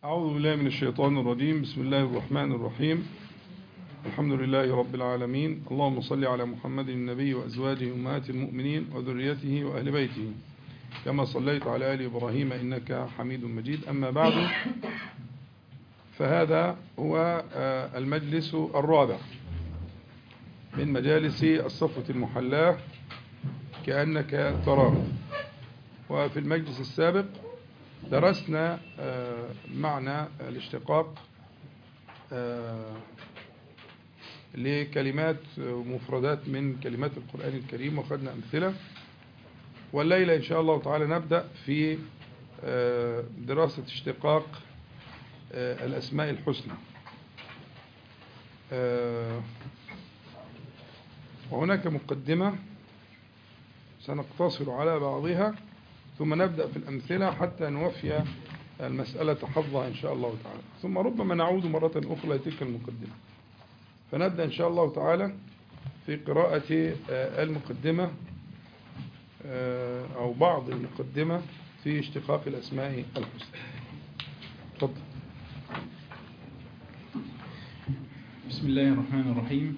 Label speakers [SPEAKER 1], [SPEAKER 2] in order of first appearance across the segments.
[SPEAKER 1] أعوذ بالله من الشيطان الرجيم بسم الله الرحمن الرحيم الحمد لله رب العالمين اللهم صل على محمد النبي وأزواجه أمهات المؤمنين وذريته وأهل بيته كما صليت على آل إبراهيم إنك حميد مجيد أما بعد فهذا هو المجلس الرابع من مجالس الصفوة المحلاة كأنك تراه وفي المجلس السابق درسنا معنى الاشتقاق لكلمات ومفردات من كلمات القرآن الكريم وخدنا أمثلة والليلة إن شاء الله تعالى نبدأ في دراسة اشتقاق الأسماء الحسنى وهناك مقدمة سنقتصر على بعضها ثم نبدأ في الأمثلة حتى نوفي المسألة حظها إن شاء الله تعالى ثم ربما نعود مرة أخرى لتلك المقدمة فنبدأ إن شاء الله تعالى في قراءة المقدمة أو بعض المقدمة في اشتقاق الأسماء الحسنى تفضل
[SPEAKER 2] بسم الله الرحمن الرحيم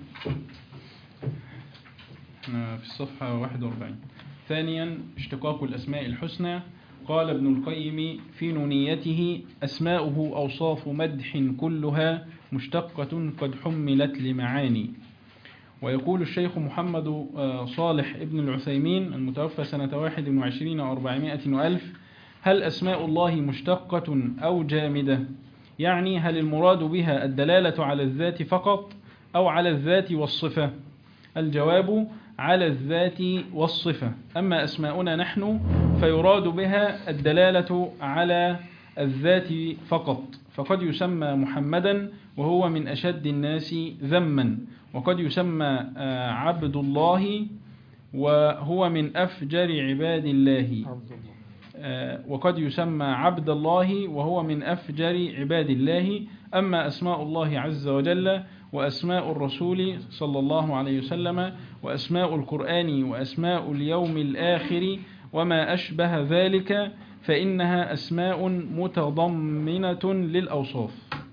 [SPEAKER 2] احنا في الصفحة 41 ثانيا اشتقاق الأسماء الحسنى قال ابن القيم في نونيته أسماؤه أوصاف مدح كلها مشتقة قد حملت لمعاني ويقول الشيخ محمد صالح ابن العثيمين المتوفى سنة 21 وأربعمائة وألف هل أسماء الله مشتقة أو جامدة يعني هل المراد بها الدلالة على الذات فقط أو على الذات والصفة الجواب على الذات والصفة أما أسماؤنا نحن فيراد بها الدلالة على الذات فقط فقد يسمى محمدا وهو من أشد الناس ذما وقد يسمى عبد الله وهو من أفجر عباد الله وقد يسمى عبد الله وهو من أفجر عباد الله أما أسماء الله عز وجل وأسماء الرسول صلى الله عليه وسلم وأسماء القرآن وأسماء اليوم الآخر وما أشبه ذلك فإنها أسماء متضمنة للأوصاف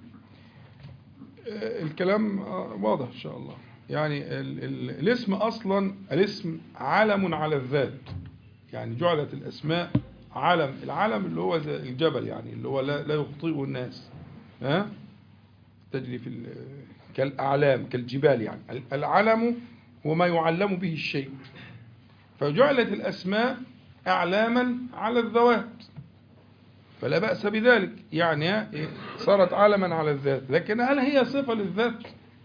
[SPEAKER 1] الكلام واضح إن شاء الله يعني ال ال الاسم أصلا الاسم علم على الذات يعني جعلت الأسماء علم العلم اللي هو الجبل يعني اللي هو لا, لا يخطئه الناس ها تجري في كالأعلام كالجبال يعني العلم هو ما يعلم به الشيء فجعلت الأسماء أعلاما على الذوات فلا بأس بذلك يعني صارت علما على الذات لكن هل هي صفة للذات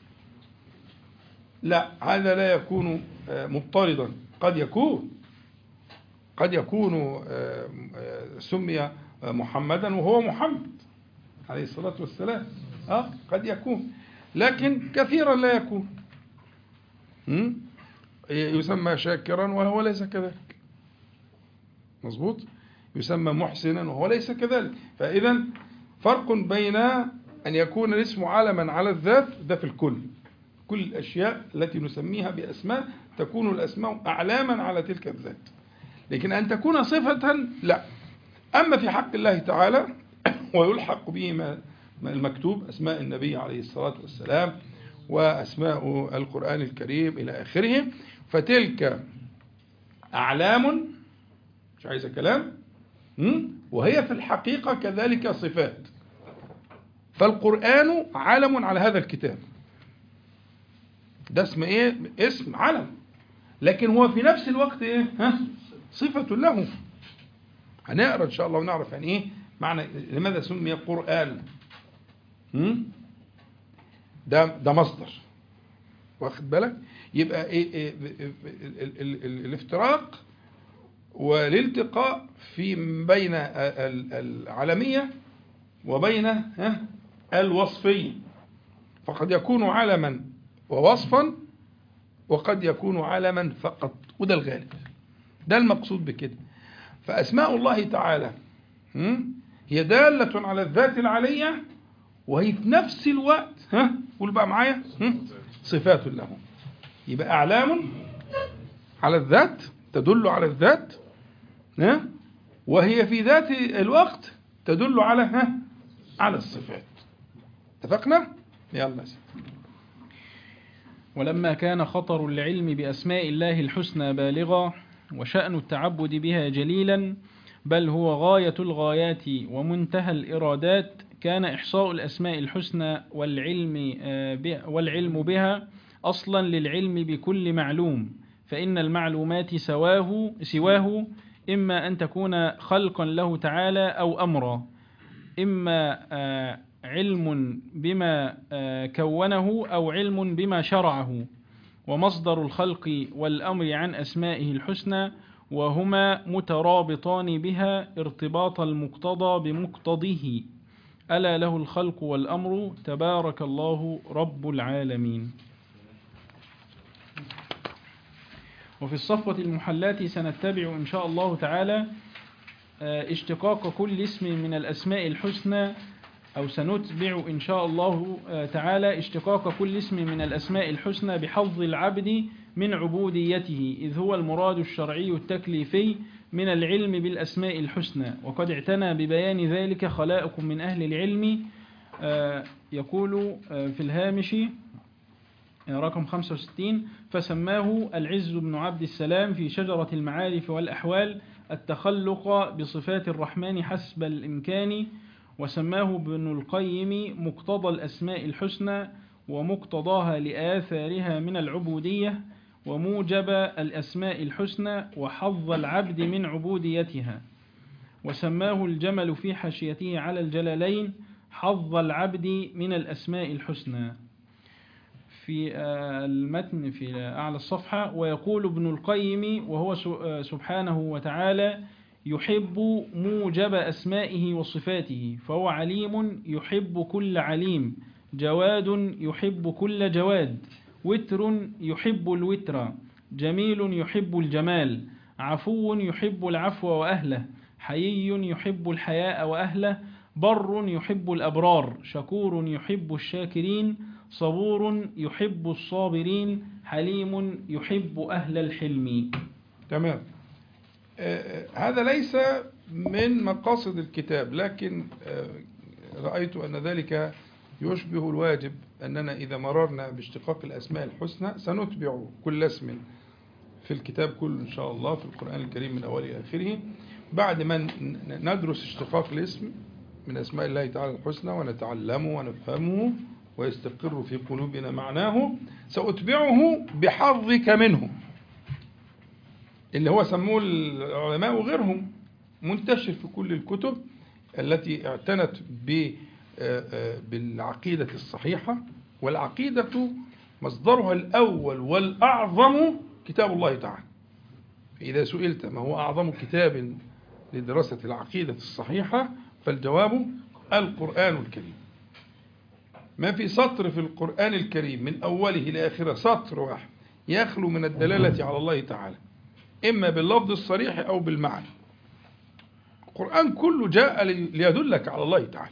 [SPEAKER 1] لا هذا لا يكون مضطردا قد يكون قد يكون سمي محمدا وهو محمد عليه الصلاة والسلام أه قد يكون لكن كثيرا لا يكون يسمى شاكرا وهو ليس كذلك مظبوط يسمى محسنا وهو ليس كذلك فإذا فرق بين أن يكون الاسم علما على الذات ده في الكل كل الأشياء التي نسميها بأسماء تكون الأسماء أعلاما على تلك الذات لكن أن تكون صفة لا أما في حق الله تعالى ويلحق به ما المكتوب أسماء النبي عليه الصلاة والسلام وأسماء القرآن الكريم إلى آخره فتلك أعلام مش عايزة كلام وهي في الحقيقة كذلك صفات فالقرآن علم على هذا الكتاب ده اسم ايه اسم علم لكن هو في نفس الوقت ايه ها صفة له هنقرا ان شاء الله ونعرف يعني ايه معنى لماذا سمي قرآن ده ده مصدر واخد بالك يبقى إيه إيه الافتراق والالتقاء في بين العالمية وبين الوصفية فقد يكون علما ووصفا وقد يكون علما فقط وده الغالب ده المقصود بكده فأسماء الله تعالى هي دالة على الذات العلية وهي في نفس الوقت ها قول بقى معايا صفات له يبقى أعلام على الذات تدل على الذات ها وهي في ذات الوقت تدل على ها على الصفات اتفقنا يلا يا سيدي.
[SPEAKER 2] ولما كان خطر العلم بأسماء الله الحسنى بالغا وشأن التعبد بها جليلا بل هو غاية الغايات ومنتهى الإرادات كان إحصاء الأسماء الحسنى والعلم, آه، ب- والعلم بها أصلا للعلم بكل معلوم فإن المعلومات سواه, سواه إما أن تكون خلقا له تعالى أو أمرا إما آه، علم بما آه، كونه أو علم بما شرعه ومصدر الخلق والأمر عن أسمائه الحسنى وهما مترابطان بها ارتباط المقتضى بمقتضيه ألا له الخلق والأمر تبارك الله رب العالمين وفي الصفوة المحلات سنتبع إن شاء الله تعالى آه، اشتقاق كل اسم من الأسماء الحسنى أو سنتبع إن شاء الله آه، تعالى اشتقاق كل اسم من الأسماء الحسنى بحظ العبد من عبوديته إذ هو المراد الشرعي التكليفي من العلم بالأسماء الحسنى وقد اعتنى ببيان ذلك خلائق من أهل العلم آه، يقول آه، في الهامش رقم 65 فسماه العز بن عبد السلام في شجرة المعارف والأحوال التخلق بصفات الرحمن حسب الإمكان وسماه ابن القيم مقتضى الأسماء الحسنى ومقتضاها لآثارها من العبودية وموجب الأسماء الحسنى وحظ العبد من عبوديتها وسماه الجمل في حاشيته على الجلالين حظ العبد من الأسماء الحسنى في آه، المتن في أعلى الصفحة ويقول ابن القيم وهو س- آه، سبحانه وتعالى يحب موجب أسمائه وصفاته فهو عليم يحب كل عليم جواد يحب كل جواد وتر يحب الوتر جميل يحب الجمال عفو يحب العفو وأهله حيي يحب الحياء وأهله بر يحب الأبرار شكور يحب الشاكرين صبور يحب الصابرين حليم يحب أهل الحلم
[SPEAKER 1] تمام آه، آه، هذا ليس من مقاصد الكتاب لكن آه، رأيت أن ذلك يشبه الواجب أننا إذا مررنا باشتقاق الأسماء الحسنى سنتبع كل اسم في الكتاب كله إن شاء الله في القرآن الكريم من أوله إلى آخره بعد ما ن- ندرس اشتقاق الاسم من أسماء الله تعالى الحسنى ونتعلمه ونفهمه ويستقر في قلوبنا معناه سأتبعه بحظك منه اللي هو سموه العلماء وغيرهم منتشر في كل الكتب التي اعتنت ب- آه، آه، بالعقيدة الصحيحة والعقيدة مصدرها الأول والأعظم كتاب الله تعالى فإذا سئلت ما هو أعظم كتاب لدراسة العقيدة الصحيحة فالجواب القرآن الكريم ما في سطر في القرآن الكريم من أوله إلى آخره سطر واحد يخلو من الدلالة على الله تعالى إما باللفظ الصريح أو بالمعنى القرآن كله جاء لي- ليدلك على الله تعالى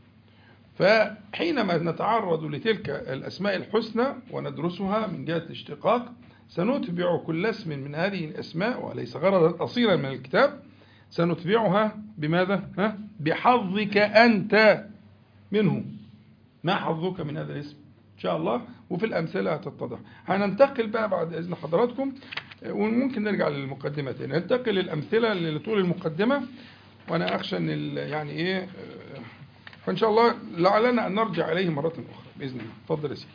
[SPEAKER 1] فحينما نتعرض لتلك الأسماء الحسنى وندرسها من جهة الاشتقاق سنتبع كل اسم من هذه الأسماء وليس غرضا أصيلا من الكتاب سنتبعها بماذا؟ ها؟ بحظك أنت منه ما حظك من هذا الاسم إن شاء الله وفي الأمثلة هتتضح هننتقل بقى بعد إذن حضراتكم آه، وممكن نرجع للمقدمة تاني ننتقل للأمثلة لطول المقدمة وأنا أخشى أن ال- يعني إيه آه، فإن شاء الله لعلنا أن نرجع إليه مرة أخرى بإذن الله تفضل يا سيدي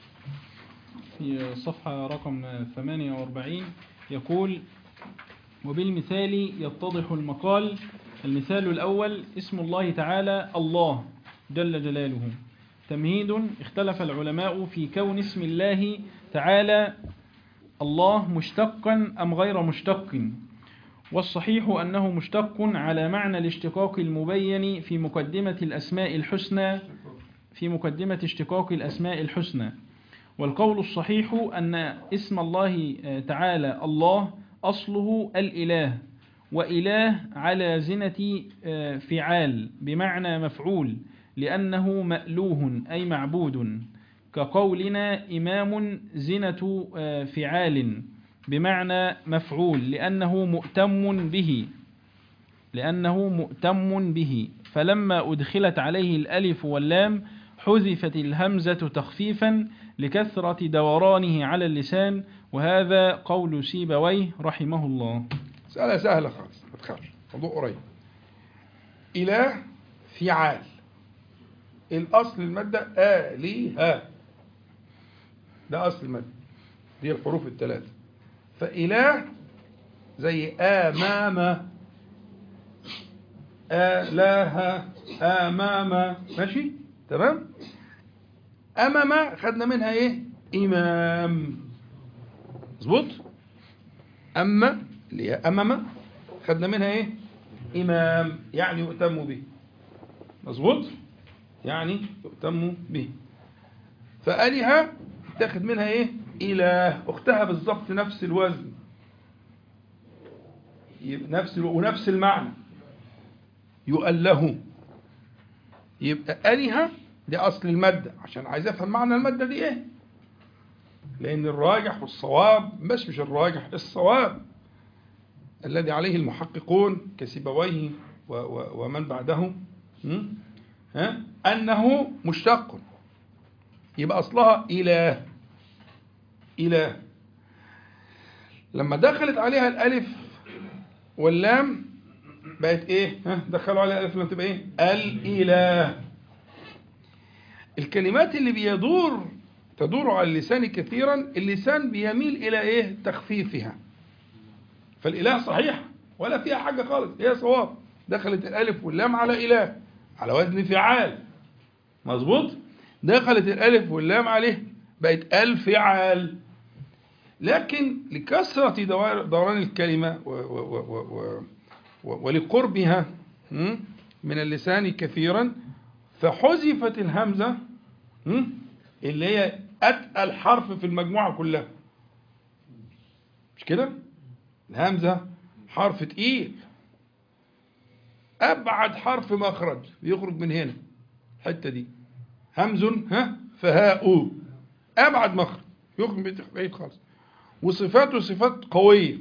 [SPEAKER 2] في صفحة رقم 48 يقول وبالمثال يتضح المقال المثال الأول اسم الله تعالى الله جل جلاله تمهيد اختلف العلماء في كون اسم الله تعالى الله مشتقا أم غير مشتق والصحيح أنه مشتق على معنى الاشتقاق المبين في مقدمة الأسماء الحسنى في مقدمة اشتقاق الأسماء الحسنى والقول الصحيح أن اسم الله تعالى الله أصله الإله وإله على زنة فعال بمعنى مفعول لأنه مألوه أي معبود كقولنا إمام زنة فعال بمعنى مفعول لأنه مؤتم به لأنه مؤتم به فلما أدخلت عليه الألف واللام حذفت الهمزة تخفيفا لكثرة دورانه على اللسان وهذا قول سيبويه رحمه الله
[SPEAKER 1] مسألة سهلة خالص ما تخافش موضوع قريب إله فعال الأصل المادة آلهة ده أصل المادة دي الحروف الثلاثة فإله زي آمام آلهة آمام ماشي تمام أمام خدنا منها إيه إمام مظبوط أما اللي هي أمام خدنا منها إيه إمام يعني يؤتم به مظبوط يعني يؤتم به فآلهة تاخد منها إيه إله أختها بالظبط نفس الوزن يبقى نفس ونفس المعنى يؤله يبقى آلهة دي أصل المادة عشان عايز أفهم معنى المادة دي إيه لأن الراجح والصواب مش مش الراجح الصواب الذي عليه المحققون كسيبويه و- و- ومن بعده م? ها؟ أنه مشتق يبقى أصلها إله إله لما دخلت عليها الألف واللام بقت إيه؟ ها؟ دخلوا عليها الألف واللام تبقى إيه؟ الإله الكلمات اللي بيدور تدور على اللسان كثيرا اللسان بيميل إلى إيه؟ تخفيفها فالإله صحيح ولا فيها حاجة خالص هي صواب دخلت الألف واللام على إله على وزن فعال مظبوط دخلت الألف واللام عليه بقت الفعال لكن لكثرة دوار- دوران الكلمة و و و و و و ولقربها م? من اللسان كثيرا فحذفت الهمزة م? اللي هي أتقل حرف في المجموعة كلها مش كده؟ الهمزة حرف تقيل أبعد حرف مخرج يخرج من هنا الحتة دي همز ها فهاء أبعد مخرج يخرج من بعيد خالص وصفاته صفات قوية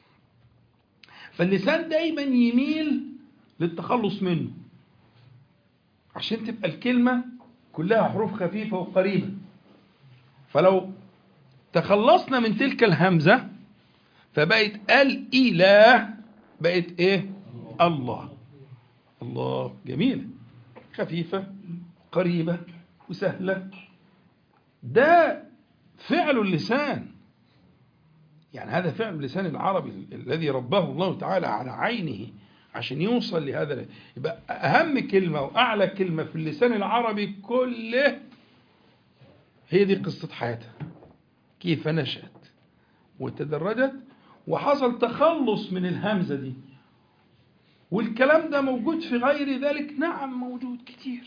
[SPEAKER 1] فاللسان دايما يميل للتخلص منه عشان تبقى الكلمة كلها حروف خفيفة وقريبة فلو تخلصنا من تلك الهمزة فبقت الإله بقت إيه الله الله جميلة خفيفة قريبة وسهلة ده فعل اللسان يعني هذا فعل اللسان العربي الذي رباه الله تعالى على عينه عشان يوصل لهذا يبقى أهم كلمة وأعلى كلمة في اللسان العربي كله هي دي قصة حياتها كيف نشأت وتدرجت وحصل تخلص من الهمزة دي والكلام ده موجود في غير ذلك نعم موجود كتير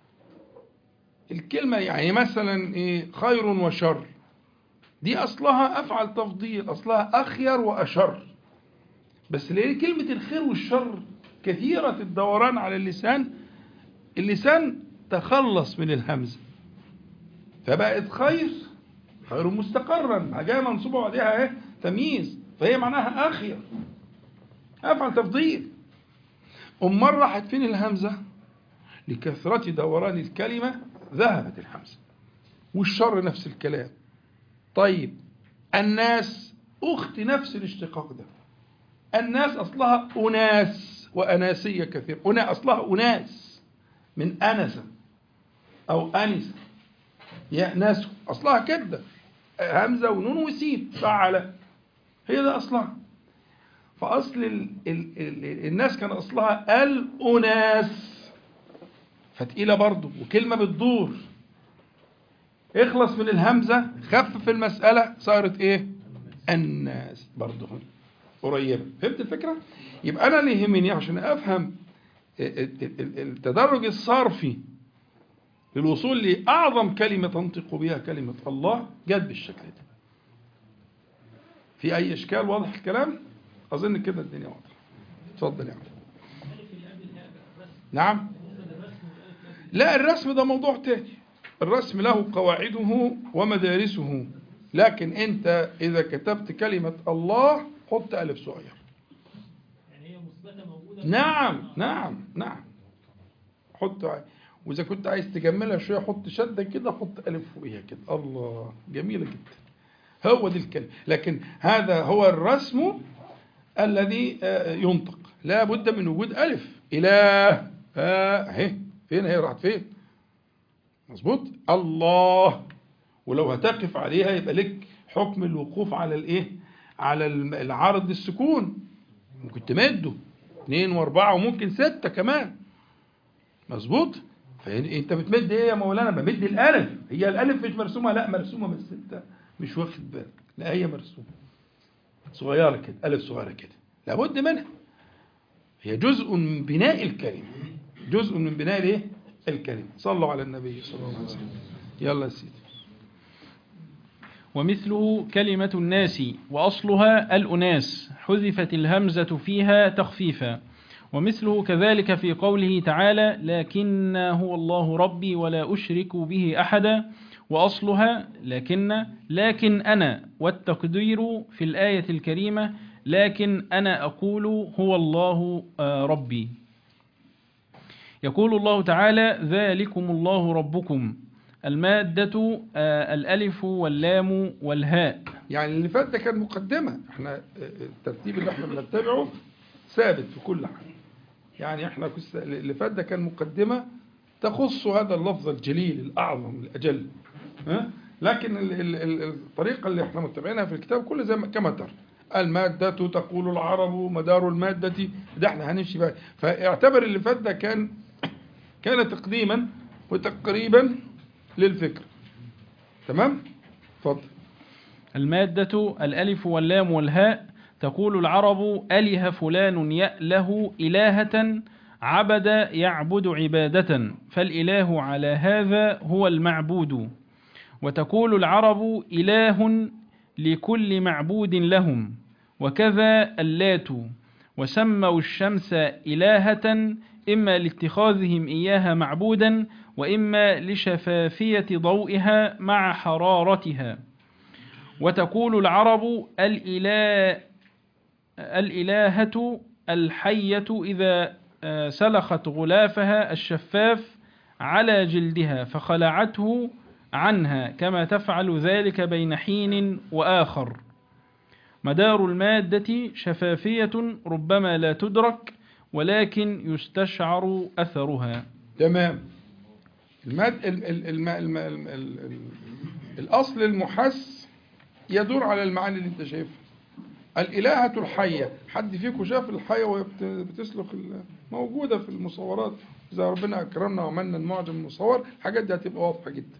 [SPEAKER 1] الكلمة يعني مثلا إيه خير وشر دي أصلها أفعل تفضيل أصلها أخير وأشر بس لأن كلمة الخير والشر كثيرة الدوران على اللسان اللسان تخلص من الهمزة فبقت خير خير مستقرا جاء منصوبة بعدها ايه تمييز فهي معناها أخير أفعل تفضيل أمال راحت فين الهمزة لكثرة دوران الكلمة ذهبت الهمزة والشر نفس الكلام طيب الناس أخت نفس الاشتقاق ده الناس أصلها أناس وأناسية كثير أنا أصلها أناس من أنس أو أنس يا ناس أصلها كده همزة ونون وسين فعل هي ده أصلها فأصل ال ال ال الناس كان أصلها الأناس فتقيلة برضو وكلمة بتدور اخلص من الهمزة خفف المسألة صارت ايه الناس برضو قريبة فهمت الفكرة يبقى أنا اللي يهمني عشان أفهم التدرج الصرفي للوصول لأعظم كلمة تنطق بها كلمة الله جت بالشكل ده في أي إشكال واضح الكلام أظن كده الدنيا واضحة اتفضل يا عم نعم لا الرسم ده موضوع تاني الرسم له قواعده ومدارسه لكن انت اذا كتبت كلمة الله حط ألف صغير
[SPEAKER 3] يعني هي مثبتة موجودة
[SPEAKER 1] نعم نعم نعم حط ع- واذا كنت عايز تجملها شويه حط شده كده حط الف فوقيها كده الله جميله جدا هو دي الكلمه لكن هذا هو الرسم الذي آه، ينطق لا بد من وجود الف اله آه، اهي فين هي راحت فين مظبوط الله ولو هتقف عليها يبقى لك حكم الوقوف على الايه على الم- العرض السكون ممكن تمده اثنين واربعة وممكن ستة كمان مظبوط فانت بتمد ايه يا مولانا بمد الالف هي الالف مش مرسومه لا مرسومه بس انت مش واخد بالك لا هي مرسومه صغيره كده الف صغيره كده لابد منها هي جزء من بناء الكلمه جزء من بناء الايه الكلمه صلوا على النبي صلى الله عليه وسلم يلا يا سيدي
[SPEAKER 2] ومثله كلمة الناس وأصلها الأناس حذفت الهمزة فيها تخفيفا ومثله كذلك في قوله تعالى لكن هو الله ربي ولا أشرك به أحدا وأصلها لكن لكن أنا والتقدير في الآية الكريمة لكن أنا أقول هو الله آه، ربي يقول الله تعالى ذلكم الله ربكم المادة آه، الألف واللام والهاء
[SPEAKER 1] يعني اللي فات ده كان مقدمة احنا الترتيب اللي احنا بنتبعه ثابت في كل حاجة يعني احنا كس- اللي فات ده كان مقدمة تخص هذا اللفظ الجليل الأعظم الأجل ها؟ لكن ال- ال- ال- الطريقة اللي احنا متبعينها في الكتاب كله زي ما كما ترى المادة تقول العرب مدار المادة ده احنا هنمشي بقى فاعتبر اللي فات ده كان كان تقديما وتقريبا للفكر تمام؟ اتفضل
[SPEAKER 2] المادة الألف واللام والهاء تقول العرب أله فلان يأله إلهة عبد يعبد عبادة فالإله على هذا هو المعبود وتقول العرب إله لكل معبود لهم وكذا اللات وسموا الشمس إلهة إما لاتخاذهم إياها معبودا وإما لشفافية ضوئها مع حرارتها وتقول العرب الإله الإلهة الحية إذا آه، سلخت غلافها الشفاف على جلدها فخلعته عنها كما تفعل ذلك بين حين وآخر مدار المادة شفافية ربما لا تدرك ولكن يستشعر أثرها
[SPEAKER 1] تمام الماد ال ال الم الم ال ال ال الأصل المحس يدور على المعاني اللي أنت شايفها الإلهة الحية حد فيكم شاف الحية وهي بت- بتسلخ ال- موجودة في المصورات إذا ربنا أكرمنا وعملنا المعجم المصور الحاجات دي هتبقى واضحة جدا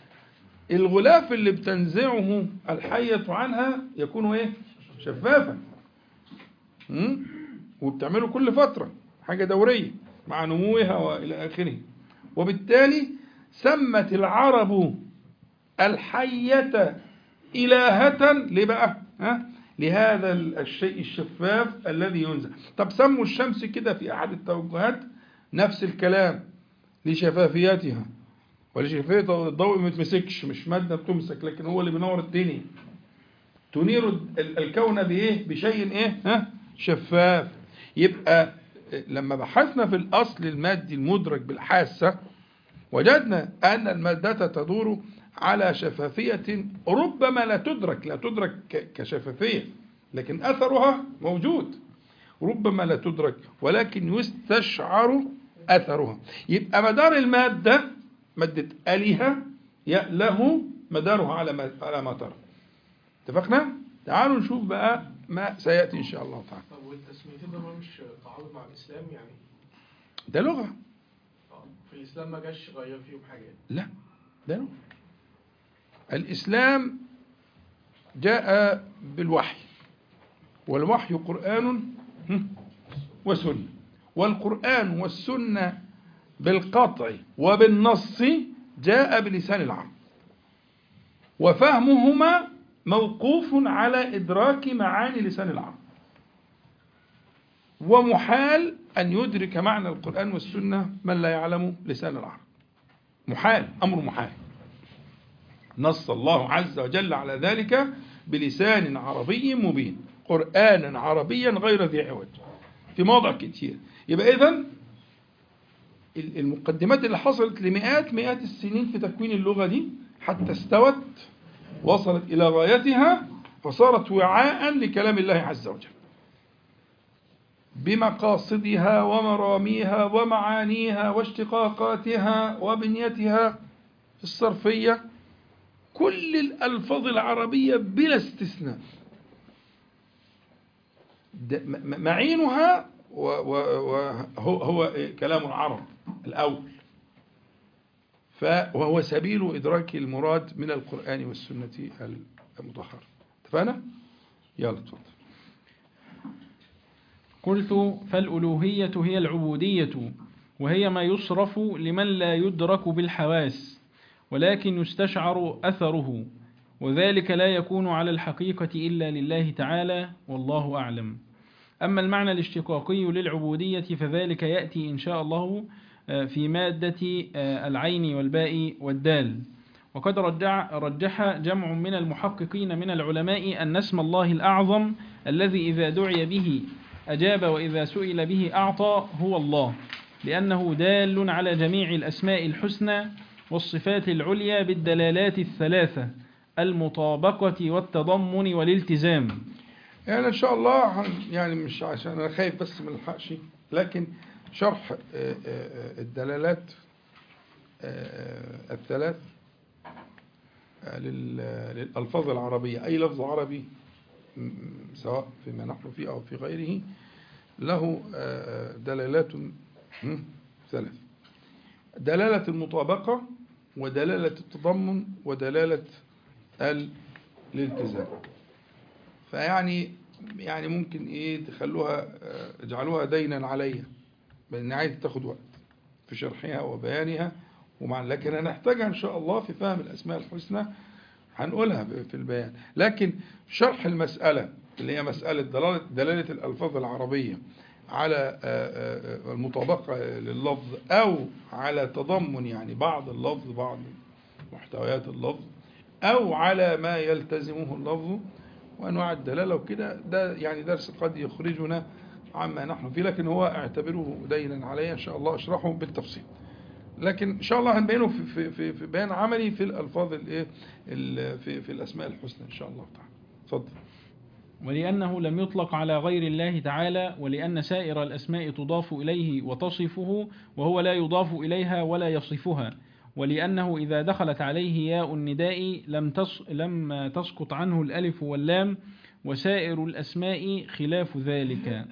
[SPEAKER 1] الغلاف اللي بتنزعه الحية عنها يكون إيه شفافا مم؟ وبتعمله كل فترة حاجة دورية مع نموها وإلى آخره وبالتالي سمت العرب الحية إلهة ليه بقى؟ ها؟ لهذا الشيء الشفاف الذي ينزع طب سموا الشمس كده في أحد التوجهات نفس الكلام لشفافيتها ولشفافية الضوء ما تمسكش مش مادة بتمسك لكن هو اللي بينور الدنيا تنير ال- الكون بإيه؟ بشيء إيه؟ ها؟ شفاف يبقى لما بحثنا في الأصل المادي المدرك بالحاسة وجدنا أن المادة تدور على شفافية ربما لا تدرك لا تدرك ك- كشفافية لكن أثرها موجود ربما لا تدرك ولكن يستشعر أثرها يبقى مدار المادة مادة آلهة له مدارها على ما على ما ترى اتفقنا؟ تعالوا نشوف بقى ما سيأتي إن شاء الله تعالى
[SPEAKER 3] طب والتسميتين ده مش تعارض مع الاسلام يعني
[SPEAKER 1] ده لغة
[SPEAKER 3] آه، في الاسلام ما جاش غير فيهم حاجات
[SPEAKER 1] لا ده لغة الإسلام جاء بالوحي والوحي قرآن وسنة والقرآن والسنة بالقطع وبالنص جاء بلسان العرب وفهمهما موقوف على إدراك معاني لسان العرب ومحال أن يدرك معنى القرآن والسنة من لا يعلم لسان العرب محال أمر محال نص الله عز وجل على ذلك بلسان عربي مبين قرآنا عربيا غير ذي عوج في مواضع كتير يبقى إذن ال- المقدمات اللي حصلت لمئات مئات السنين في تكوين اللغة دي حتى استوت وصلت إلى غايتها فصارت وعاء لكلام الله عز وجل بمقاصدها ومراميها ومعانيها واشتقاقاتها وبنيتها الصرفية كل الألفاظ العربية بلا استثناء د- م- م- معينها و- و- وهو هو كلام العرب الأول ف- وهو سبيل إدراك المراد من القرآن والسنة المطهرة اتفقنا؟ يلا اتفضل
[SPEAKER 2] قلت فالألوهية هي العبودية وهي ما يصرف لمن لا يدرك بالحواس ولكن يستشعر أثره وذلك لا يكون على الحقيقة إلا لله تعالى والله أعلم أما المعنى الاشتقاقي للعبودية فذلك يأتي إن شاء الله آه، في مادة آه، العين والباء والدال وقد رجع, رجح جمع من المحققين من العلماء أن اسم الله الأعظم الذي إذا دعي به أجاب وإذا سئل به أعطى هو الله لأنه دال على جميع الأسماء الحسنى والصفات العليا بالدلالات الثلاثة المطابقة والتضمن والالتزام
[SPEAKER 1] يعني ان شاء الله هن- يعني مش عشان انا خايف بس من الحقش لكن شرح آه، آه، آه، الدلالات آه، الثلاث آه، لل- للألفاظ العربية أي لفظ عربي م- سواء فيما نحن فيه أو في غيره له آه، دلالات م، ثلاث دلالة المطابقة ودلالة التضمن ودلالة ال- الالتزام فيعني يعني ممكن ايه تخلوها آه، اجعلوها دينا عليا بان عايز تاخد وقت في شرحها وبيانها ومع لكن هنحتاجها ان شاء الله في فهم الاسماء الحسنى هنقولها ب- في البيان لكن شرح المسألة اللي هي مسألة دلالة, دلالة الألفاظ العربية على آه، آه، آه، المطابقة لللفظ أو على تضمن يعني بعض اللفظ بعض محتويات اللفظ أو على ما يلتزمه اللفظ وأنواع الدلالة وكده ده يعني درس قد يخرجنا عما نحن فيه لكن هو اعتبره دينا علي إن شاء الله أشرحه بالتفصيل لكن إن شاء الله هنبينه في, في, في, في بيان عملي في الألفاظ الإيه ال- في, في الأسماء الحسنى إن شاء الله تعالى اتفضل
[SPEAKER 2] ولأنه لم يطلق على غير الله تعالى ولأن سائر الأسماء تضاف إليه وتصفه وهو لا يضاف إليها ولا يصفها ولأنه إذا دخلت عليه ياء النداء لم, تص لم تسقط عنه الألف واللام وسائر الأسماء خلاف ذلك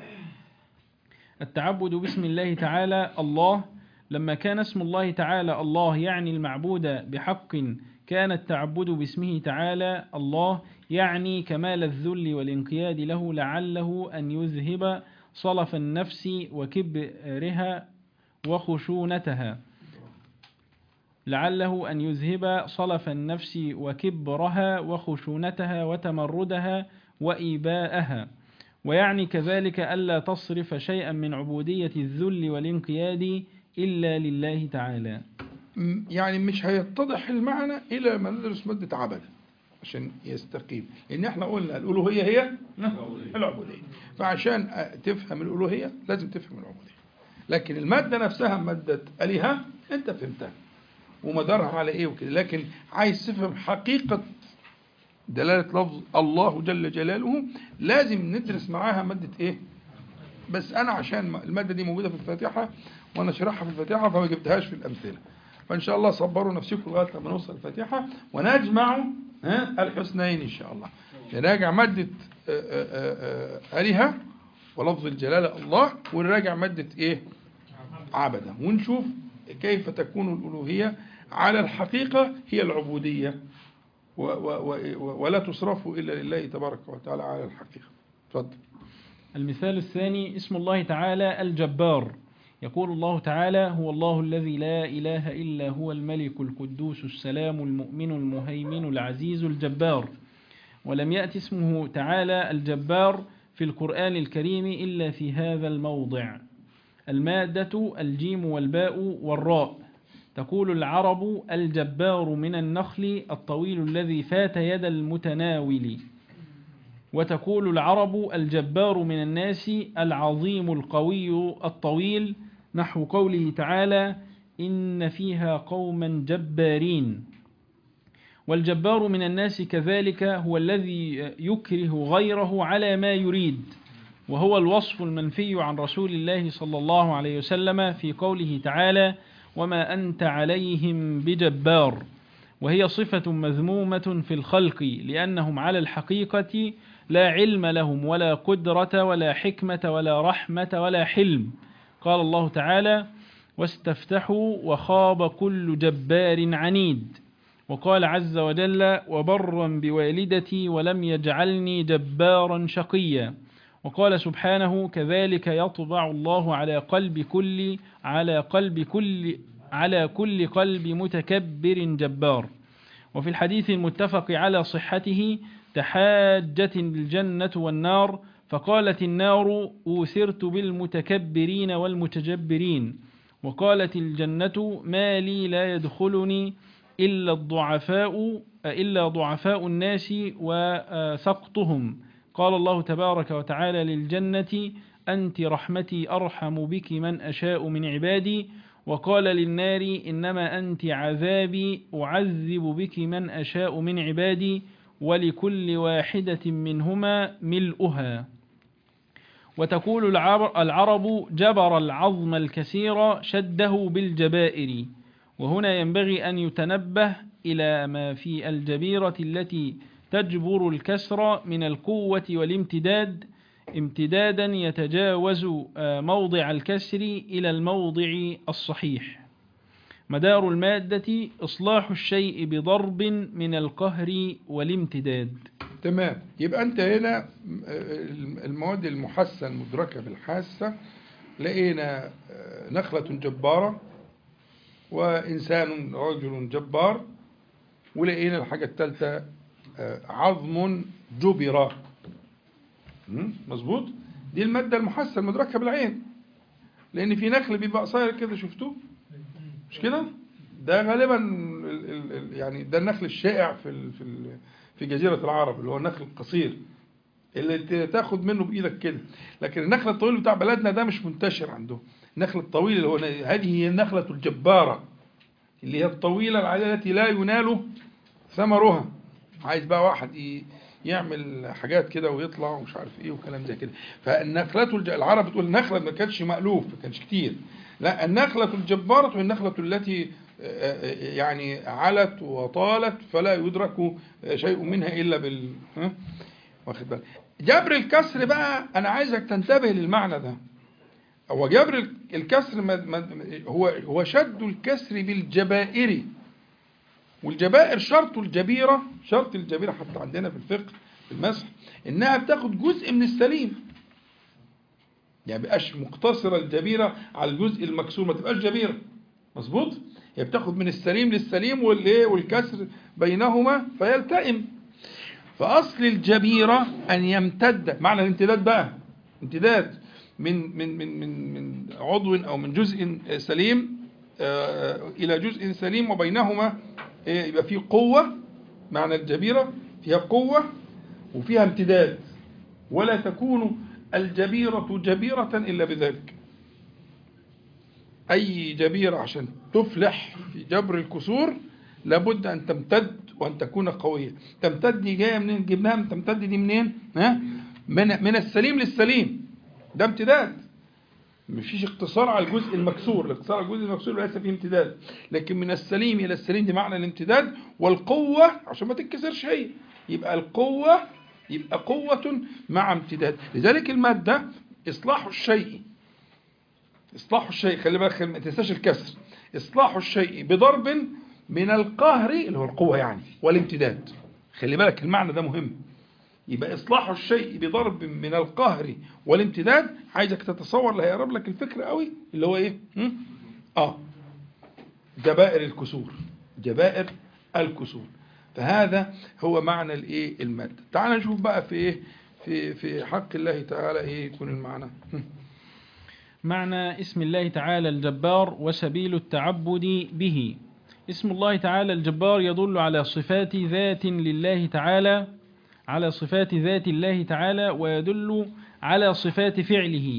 [SPEAKER 2] التعبد باسم الله تعالى الله لما كان اسم الله تعالى الله يعني المعبود بحق كان التعبد باسمه تعالى الله يعني كمال الذل والانقياد له لعله أن يذهب صلف النفس وكبرها وخشونتها لعله أن يذهب صلف النفس وكبرها وخشونتها وتمردها وإيباءها ويعني كذلك ألا تصرف شيئا من عبودية الذل والانقياد إلا لله تعالى
[SPEAKER 1] م- يعني مش هيتضح المعنى إلا لما ندرس مادة عبد عشان يستقيم لأن احنا قلنا الألوهية هي العبودية فعشان أ- تفهم الألوهية لازم تفهم العبودية لكن المادة نفسها مادة آلهة أنت فهمتها ومدارها على إيه وكده لكن عايز تفهم حقيقة دلالة لفظ الله جل جلاله لازم ندرس معاها مادة إيه بس أنا عشان المادة دي موجودة في الفاتحة وأنا شرحها في الفاتحة فما جبتهاش في الأمثلة فإن شاء الله صبروا نفسكم لغاية لما نوصل الفاتحة ونجمع ها، الحسنين إن شاء الله نراجع مادة آه، آه، آه، آلهة ولفظ الجلالة الله ونراجع مادة إيه عبدة ونشوف كيف تكون الألوهية على الحقيقة هي العبودية و و و ولا تصرف إلا لله تبارك وتعالى على الحقيقة تفضل
[SPEAKER 2] المثال الثاني اسم الله تعالى الجبار يقول الله تعالى هو الله الذي لا إله إلا هو الملك القدوس السلام المؤمن المهيمن العزيز الجبار ولم يأت اسمه تعالى الجبار في القرآن الكريم إلا في هذا الموضع المادة الجيم والباء والراء تقول العرب الجبار من النخل الطويل الذي فات يد المتناول وتقول العرب الجبار من الناس العظيم القوي الطويل نحو قوله تعالى إن فيها قوما جبارين والجبار من الناس كذلك هو الذي يكره غيره على ما يريد وهو الوصف المنفي عن رسول الله صلى الله عليه وسلم في قوله تعالى وما أنت عليهم بجبار وهي صفة مذمومة في الخلق لأنهم على الحقيقة لا علم لهم ولا قدرة ولا حكمة ولا رحمة ولا حلم قال الله تعالى واستفتحوا وخاب كل جبار عنيد وقال عز وجل وبرا بوالدتي ولم يجعلني جبارا شقيا وقال سبحانه كذلك يطبع الله على قلب كل على قلب كل على كل قلب متكبر جبار وفي الحديث المتفق على صحته تحاجت الجنة والنار فقالت النار أوثرت بالمتكبرين والمتجبرين وقالت الجنة ما لي لا يدخلني إلا الضعفاء إلا ضعفاء الناس وسقطهم قال الله تبارك وتعالى للجنة أنت رحمتي أرحم بك من أشاء من عبادي وقال للنار إنما أنت عذابي أعذب بك من أشاء من عبادي ولكل واحدة منهما ملؤها وتقول العر- العرب جبر العظم الكثير شده بالجبائر وهنا ينبغي أن يتنبه إلى ما في الجبيرة التي تجبر الكسر من القوة والامتداد امتدادا يتجاوز آه، موضع الكسر إلى الموضع الصحيح مدار المادة إصلاح الشيء بضرب من القهر والامتداد
[SPEAKER 1] تمام يبقى انت هنا م- المواد المحسة المدركة بالحاسة لقينا آه، نخلة جبارة وإنسان رجل جبار ولقينا الحاجة الثالثة آه، عظم جبر مم؟ مظبوط دي المادة المحسة المدركة بالعين لأن في نخل بيبقى قصير كده شفتوه مش كده ده غالبا ال- ال- ال- يعني ده النخل الشائع في ال في ال في جزيرة العرب اللي هو النخل القصير اللي ت- تاخد منه بإيدك كده لكن النخل الطويل بتاع بلدنا ده مش منتشر عندهم النخل الطويل اللي هو هذه هي النخلة الجبارة اللي هي الطويلة العادية التي لا ينال ثمرها عايز بقى واحد ي- يعمل حاجات كده ويطلع ومش عارف ايه وكلام زي كده فالنخلة الج... العرب بتقول النخلة ما كانش مألوف ما كانش كتير لا النخلة الجبارة هي النخلة التي آه، آه، يعني علت وطالت فلا يدرك شيء منها إلا بال ها؟ واخد بالك جبر الكسر بقى أنا عايزك تنتبه للمعنى ده هو جبر الكسر ما- ما- هو هو شد الكسر بالجبائر والجبائر شرط الجبيرة شرط الجبيرة حتى عندنا في الفقه في المسح إنها بتاخد جزء من السليم يعني بقاش مقتصرة الجبيرة على الجزء المكسور ما تبقاش جبيرة مظبوط هي بتاخد من السليم للسليم والايه والكسر بينهما فيلتئم فأصل الجبيرة أن يمتد معنى الامتداد بقى امتداد من من من من من عضو أو من جزء سليم آه، إلى جزء سليم وبينهما آه، يبقى في قوة معنى الجبيرة فيها قوة وفيها امتداد ولا تكون الجبيرة جبيرة إلا بذلك أي جبيرة عشان تفلح في جبر الكسور لابد أن تمتد وأن تكون قوية تمتد دي جاية منين جبناها من تمتد دي منين ها من, من السليم للسليم ده امتداد مفيش اقتصار على الجزء المكسور الاقتصار على الجزء المكسور ليس فيه امتداد لكن من السليم إلى السليم دي معنى الامتداد والقوة عشان ما تتكسرش هي يبقى القوة يبقى قوة مع امتداد لذلك المادة إصلاح الشيء إصلاح الشيء خلي بالك ما تنساش الكسر إصلاح الشيء بضرب من القهر اللي هو القوة يعني والامتداد خلي بالك المعنى ده مهم يبقى إصلاح الشيء بضرب من القهر والامتداد عايزك تتصور اللي هيقرب لك الفكرة قوي اللي هو إيه هم؟ آه جبائر الكسور جبائر الكسور فهذا هو معنى الايه المادة تعال نشوف بقى في ايه في في حق الله تعالى ايه يكون المعنى هم.
[SPEAKER 2] معنى اسم الله تعالى الجبار وسبيل التعبد به اسم الله تعالى الجبار يدل على صفات ذات لله تعالى على صفات ذات الله تعالى ويدل على صفات فعله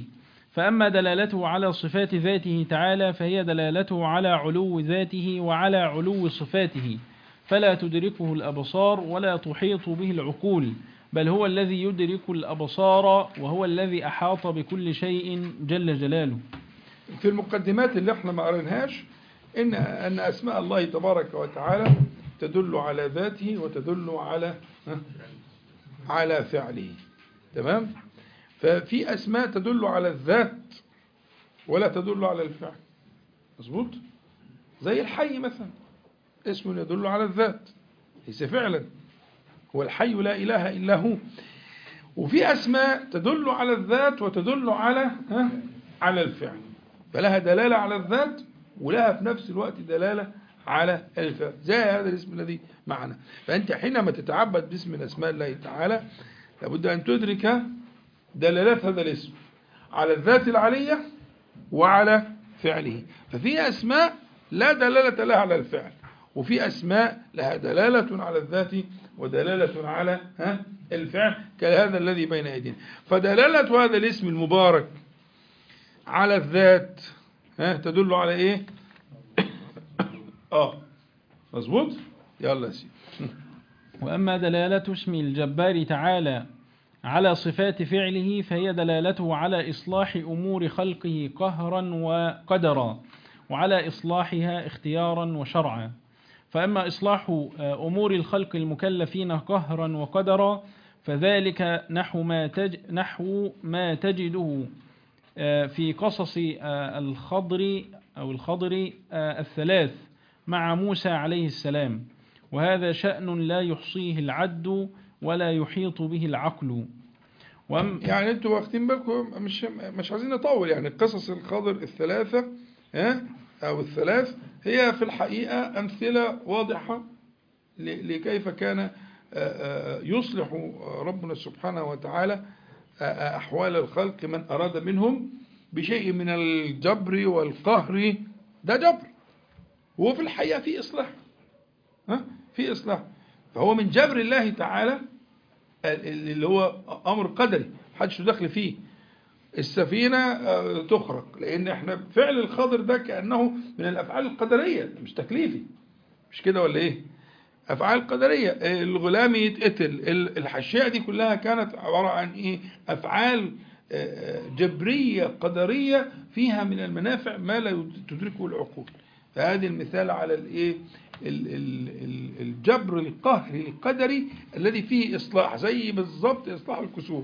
[SPEAKER 2] فأما دلالته على صفات ذاته تعالى فهي دلالته على علو ذاته وعلى علو صفاته فلا تدركه الأبصار ولا تحيط به العقول بل هو الذي يدرك الأبصار وهو الذي أحاط بكل شيء جل جلاله
[SPEAKER 1] في المقدمات اللي احنا ما قريناهاش ان ان اسماء الله تبارك وتعالى تدل على ذاته وتدل على ها؟ على فعله تمام ففي اسماء تدل على الذات ولا تدل على الفعل مظبوط زي الحي مثلا اسم يدل على الذات ليس فعلا هو الحي لا اله الا هو وفي اسماء تدل على الذات وتدل على ها على الفعل فلها دلاله على الذات ولها في نفس الوقت دلاله على الفعل زي هذا الاسم الذي معنا فانت حينما تتعبد باسم من اسماء الله تعالى لابد ان تدرك دلالات هذا الاسم على الذات العليه وعلى فعله ففي اسماء لا دلاله لها على الفعل وفي اسماء لها دلاله على الذات ودلاله على ها الفعل كهذا الذي بين ايدينا فدلاله هذا الاسم المبارك على الذات ها تدل على ايه اه مظبوط يلا يا سيدي
[SPEAKER 2] وأما دلالة اسم الجبار تعالى على صفات فعله فهي دلالته على إصلاح أمور خلقه قهرا وقدرا وعلى إصلاحها اختيارا وشرعا فأما إصلاح آه، أمور الخلق المكلفين قهرا وقدرا فذلك نحو ما, تج نحو ما تجده آه، في قصص آه، الخضر أو الخضر آه، الثلاث مع موسى عليه السلام وهذا شأن لا يحصيه العد ولا يحيط به العقل وأم
[SPEAKER 1] يعني انتوا واخدين بالكم مش مش عايزين نطول يعني قصص الخضر الثلاثة ها او الثلاث هي في الحقيقة امثلة واضحة ل- لكيف كان آه، آه، يصلح ربنا سبحانه وتعالى آه، آه، احوال الخلق من اراد منهم بشيء من الجبر والقهر ده جبر وفي الحقيقة في اصلاح ها في اصلاح فهو من جبر الله تعالى اللي هو امر قدري محدش له دخل فيه السفينه آه، تخرق لان احنا فعل الخضر ده كانه من الافعال القدريه مش تكليفي مش كده ولا ايه افعال قدريه آه، الغلام يتقتل ال- الاشياء دي كلها كانت عباره عن ايه افعال آه، آه، جبريه قدريه فيها من المنافع ما لا تدركه العقول فهذه المثال على الايه ال- ال- ال- الجبر القهري القدري الذي فيه اصلاح زي بالضبط اصلاح الكسور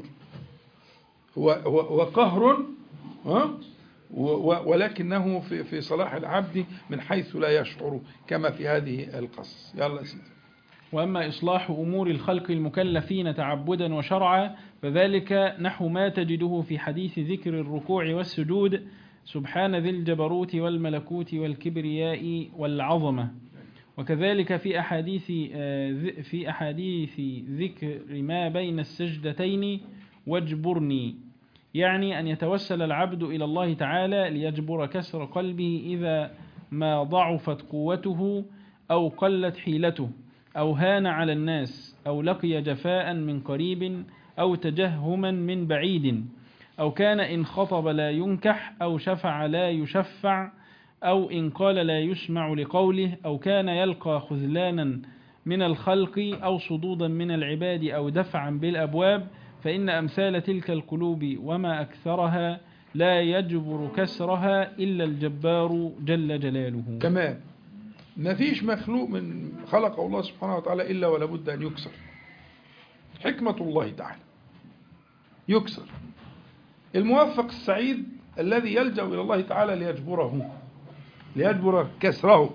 [SPEAKER 1] هو هو هو قهر ها و- و- ولكنه في في صلاح العبد من حيث لا يشعر كما في هذه القصص يلا يا سيدي
[SPEAKER 2] وأما إصلاح أمور الخلق المكلفين تعبدا وشرعا فذلك نحو ما تجده في حديث ذكر الركوع والسجود سبحان ذي الجبروت والملكوت والكبرياء والعظمة وكذلك في أحاديث آه، ذ- في أحاديث ذكر ما بين السجدتين واجبرني يعني أن يتوسل العبد إلى الله تعالى ليجبر كسر قلبه إذا ما ضعفت قوته أو قلت حيلته أو هان على الناس أو لقي جفاء من قريب أو تجهما من بعيد أو كان إن خطب لا ينكح أو شفع لا يشفع أو إن قال لا يسمع لقوله أو كان يلقى خذلانا من الخلق أو صدودا من العباد أو دفعا بالأبواب فإن أمثال تلك القلوب وما أكثرها لا يجبر كسرها إلا الجبار جل جلاله
[SPEAKER 1] تمام ما فيش مخلوق من خلقه الله سبحانه وتعالى إلا ولا بد أن يكسر حكمة الله تعالى يكسر الموفق السعيد الذي يلجأ إلى الله تعالى ليجبره ليجبر كسره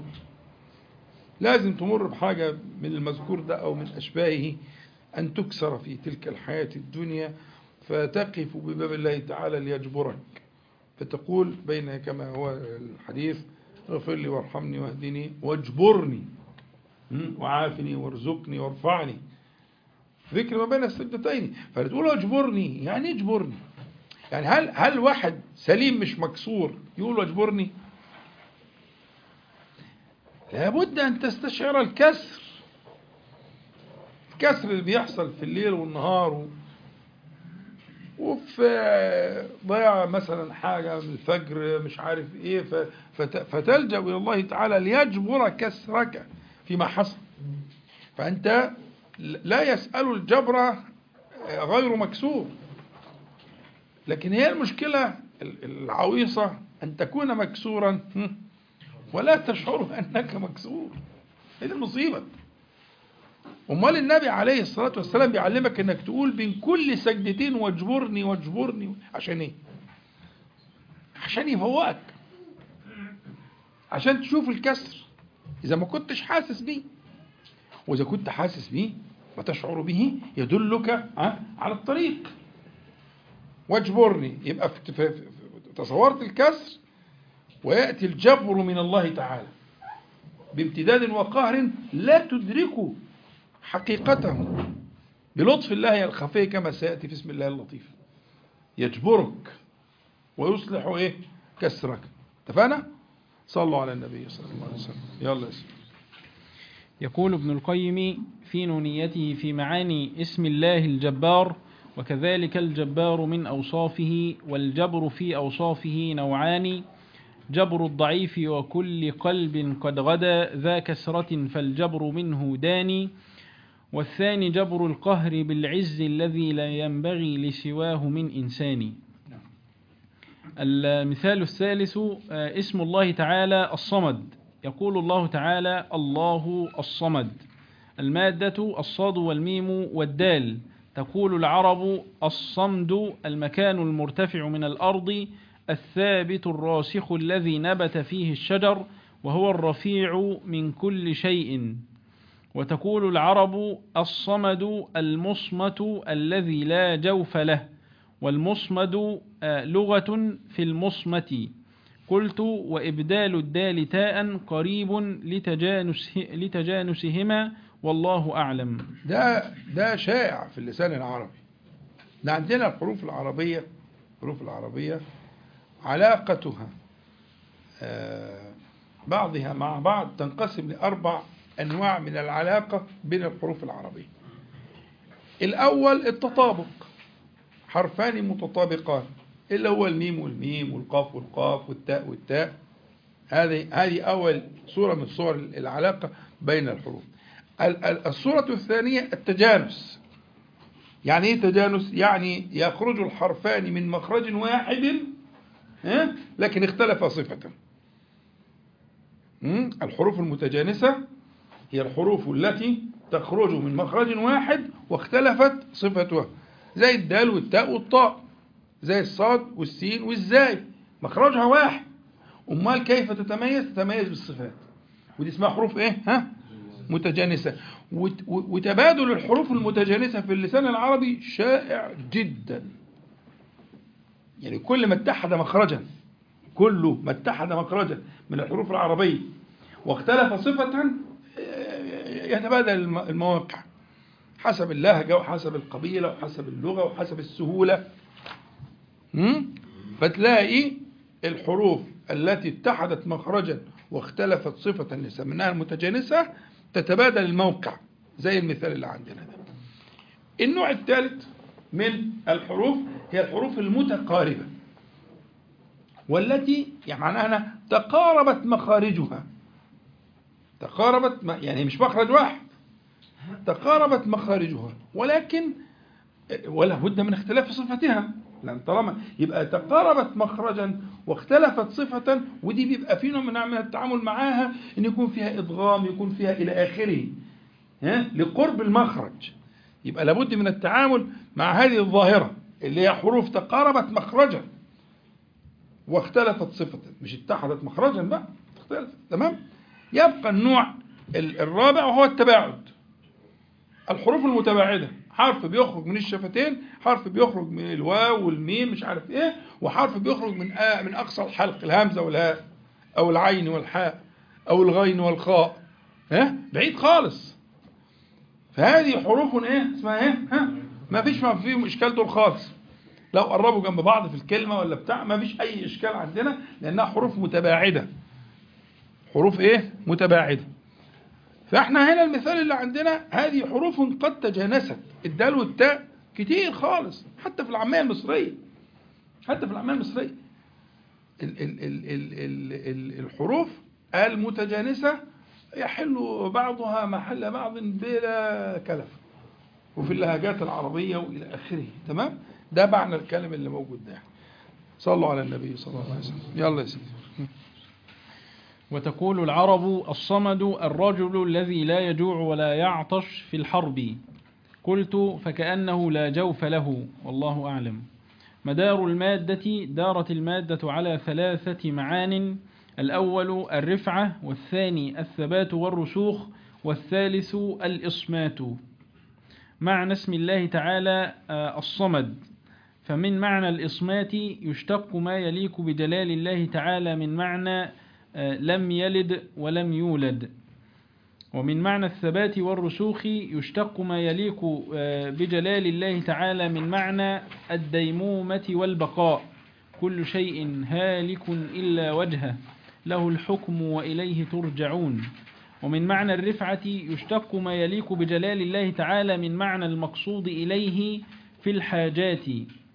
[SPEAKER 1] لازم تمر بحاجة من المذكور ده أو من أشباهه أن تكسر في تلك الحياة الدنيا فتقف بباب الله تعالى ليجبرك فتقول بين كما هو الحديث اغفر لي وارحمني واهدني واجبرني م? وعافني وارزقني وارفعني ذكر ما بين السجدتين فتقول اجبرني يعني إيه اجبرني يعني هل هل واحد سليم مش مكسور يقول اجبرني لابد ان تستشعر الكسر الكسر اللي بيحصل في الليل والنهار و... وفي آه، ضياع مثلا حاجة من الفجر مش عارف ايه ف- فت- فتلجأ إلى الله تعالى ليجبر كسرك فيما حصل فأنت لا يسأل الجبر آه، غير مكسور لكن هي المشكلة ال- العويصة أن تكون مكسورا هم، ولا تشعر أنك مكسور هذه المصيبة أمال النبي عليه الصلاة والسلام بيعلمك أنك تقول بين كل سجدتين واجبرني واجبرني عشان إيه؟ عشان يفوقك عشان تشوف الكسر إذا ما كنتش حاسس بيه وإذا كنت حاسس بيه وتشعر به يدلك ها، على الطريق واجبرني يبقى في في- في- تصورت الكسر ويأتي الجبر من الله تعالى بامتداد وقهر لا تدرك حقيقته بلطف الله الخفي كما سيأتي في اسم الله اللطيف يجبرك ويصلح ايه كسرك اتفقنا صلوا على النبي صلى الله عليه وسلم يلا يا سيدي.
[SPEAKER 2] يقول ابن القيم في نونيته في معاني اسم الله الجبار وكذلك الجبار من أوصافه والجبر في أوصافه نوعان جبر الضعيف وكل قلب قد غدا ذا كسرة فالجبر منه داني والثاني جبر القهر بالعز الذي لا ينبغي لسواه من إنسان المثال الثالث آه، اسم الله تعالى الصمد يقول الله تعالى الله الصمد المادة الصاد والميم والدال تقول العرب الصمد المكان المرتفع من الأرض الثابت الراسخ الذي نبت فيه الشجر وهو الرفيع من كل شيء وتقول العرب الصمد المصمت الذي لا جوف له والمصمد آه، لغة في المصمت قلت وإبدال الدال تاء قريب لتجانس لتجانسهما والله أعلم
[SPEAKER 1] ده ده شائع في اللسان العربي ده عندنا الحروف العربية الحروف العربية علاقتها آه، بعضها مع بعض تنقسم لأربع أنواع من العلاقة بين الحروف العربية الأول التطابق حرفان متطابقان اللي هو الميم والميم والقاف والقاف والتاء والتاء هذه هذه أول صورة من صور العلاقة بين الحروف ال- ال- الصورة الثانية التجانس يعني ايه تجانس يعني يخرج الحرفان من مخرج واحد ها؟ لكن اختلف صفة مم؟ الحروف المتجانسة هي الحروف التي تخرج من مخرج واحد واختلفت صفتها زي الدال والتاء والطاء زي الصاد والسين والزاي مخرجها واحد امال كيف تتميز تتميز بالصفات ودي اسمها حروف ايه ها متجانسة وت- وتبادل الحروف المتجانسة في اللسان العربي شائع جدا يعني كل ما اتحد مخرجا كل ما اتحد مخرجا من الحروف العربية واختلف صفة يتبادل الم- المواقع حسب اللهجة وحسب القبيلة وحسب اللغة وحسب السهولة مم؟ فتلاقي الحروف التي اتحدت مخرجا واختلفت صفة اللي سميناها المتجانسة تتبادل الموقع زي المثال اللي عندنا ده النوع الثالث من الحروف هي الحروف المتقاربة والتي يعني معناها أنها تقاربت مخارجها تقاربت م- يعني مش مخرج واحد تقاربت مخارجها ولكن ولا بد من اختلاف صفتها لأن طالما يبقى تقاربت مخرجا واختلفت صفة ودي بيبقى في نوع من من التعامل معاها ان يكون فيها ادغام يكون فيها الى اخره ها لقرب المخرج يبقى لابد من التعامل مع هذه الظاهرة اللي هي حروف تقاربت مخرجا واختلفت صفة مش اتحدت مخرجا بقى اختلفت تمام يبقى النوع ال- الرابع وهو التباعد الحروف المتباعدة حرف بيخرج من الشفتين حرف بيخرج من الواو والميم مش عارف ايه وحرف بيخرج من آه من اقصى الحلق الهمزة والهاء او العين والحاء او الغين والخاء ها بعيد خالص فهذه حروف ايه اسمها ايه ها ما فيش ما فيهم اشكال دول خالص لو قربوا جنب بعض في الكلمة ولا بتاع ما فيش اي اشكال عندنا لانها حروف متباعدة حروف ايه متباعدة فاحنا هنا المثال اللي عندنا هذه حروف قد تجانست الدال والتاء كتير خالص حتى في العامية المصرية حتى في العامية المصرية ال ال ال ال ال ال الحروف المتجانسة يحل بعضها محل بعض بلا كلف وفي اللهجات العربية وإلى آخره تمام ده معنى الكلام اللي موجود ده صلوا على النبي صلى الله عليه وسلم يلا يا سيدي
[SPEAKER 2] وتقول العرب الصمد الرجل الذي لا يجوع ولا يعطش في الحرب قلت فكأنه لا جوف له والله أعلم مدار المادة دارت المادة على ثلاثة معان الأول الرفعة والثاني الثبات والرسوخ والثالث الإصمات معنى اسم الله تعالى آه، الصمد فمن معنى الإصمات يشتق ما يليق بجلال الله تعالى من معنى آه، لم يلد ولم يولد ومن معنى الثبات والرسوخ يشتق ما يليق آه، بجلال الله تعالى من معنى الديمومة والبقاء كل شيء هالك إلا وجهه له الحكم وإليه ترجعون ومن معنى الرفعة يشتق ما يليق بجلال الله تعالى من معنى المقصود إليه في الحاجات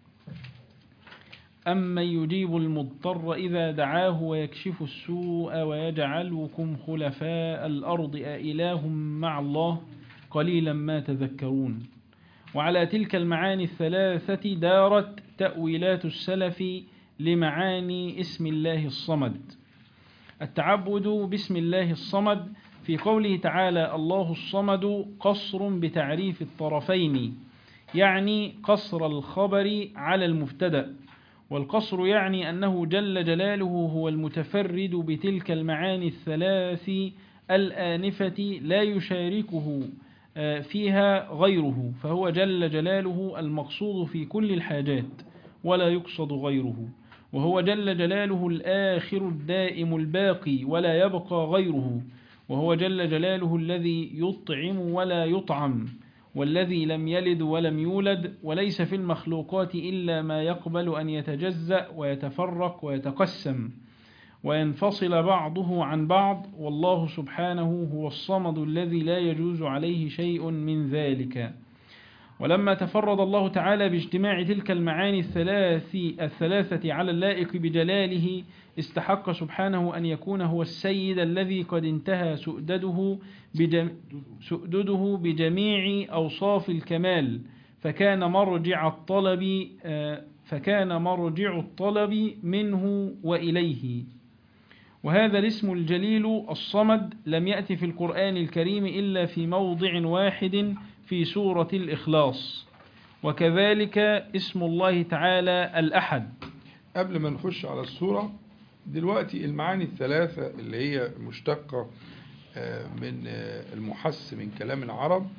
[SPEAKER 2] أمن يجيب المضطر إذا دعاه ويكشف السوء ويجعلكم خلفاء الأرض أإله مع الله قليلا ما تذكرون وعلى تلك المعاني الثلاثة دارت تأويلات السلف لمعاني اسم الله الصمد التعبد باسم الله الصمد في قوله تعالى الله الصمد قصر بتعريف الطرفين يعني قصر الخبر على المبتدأ والقصر يعني أنه جل جلاله هو المتفرد بتلك المعاني الثلاث الآنفة لا يشاركه آه، فيها غيره فهو جل جلاله المقصود في كل الحاجات ولا يقصد غيره وهو جل جلاله الآخر الدائم الباقي ولا يبقى غيره وهو جل جلاله الذي يطعم ولا يطعم والذي لم يلد ولم يولد وليس في المخلوقات إلا ما يقبل أن يتجزأ ويتفرق ويتقسم وينفصل بعضه عن بعض والله سبحانه هو الصمد الذي لا يجوز عليه شيء من ذلك ولما تفرد الله تعالى باجتماع تلك المعاني الثلاث الثلاثة على اللائق بجلاله استحق سبحانه أن يكون هو السيد الذي قد انتهى سؤدده بجم سؤدده بجميع أوصاف الكمال فكان مرجع الطلب آه، فكان مرجع الطلب منه وإليه وهذا الاسم الجليل الصمد لم يأتي في القرآن الكريم إلا في موضع واحد في سورة الإخلاص وكذلك اسم الله تعالى الأحد
[SPEAKER 1] قبل ما نخش على الصورة دلوقتي المعاني الثلاثة اللي هي مشتقة آه، من آه، المحس من كلام العرب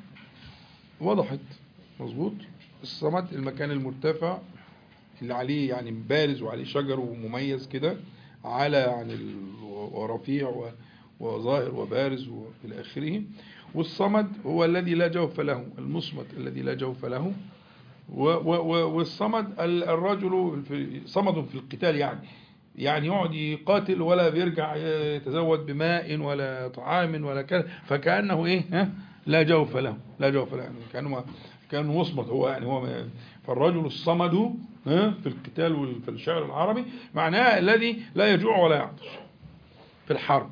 [SPEAKER 1] وضحت مظبوط الصمد المكان المرتفع اللي عليه يعني بارز وعليه شجر ومميز كده على عن ال- ورفيع و- وظاهر وبارز وإلى آخره والصمد هو الذي لا جوف له المصمت الذي لا جوف له و- و- و- والصمد ال- الرجل في صمد في القتال يعني يعني يقعد يقاتل ولا بيرجع يتزود بماء ولا طعام ولا كذا فكأنه ايه ها لا جوف له لا جوف له يعني كأنه كأنه مصمت هو يعني هو ما- فالرجل الصمد ها في القتال وفي الشعر العربي معناه الذي لا يجوع ولا يعطش في الحرب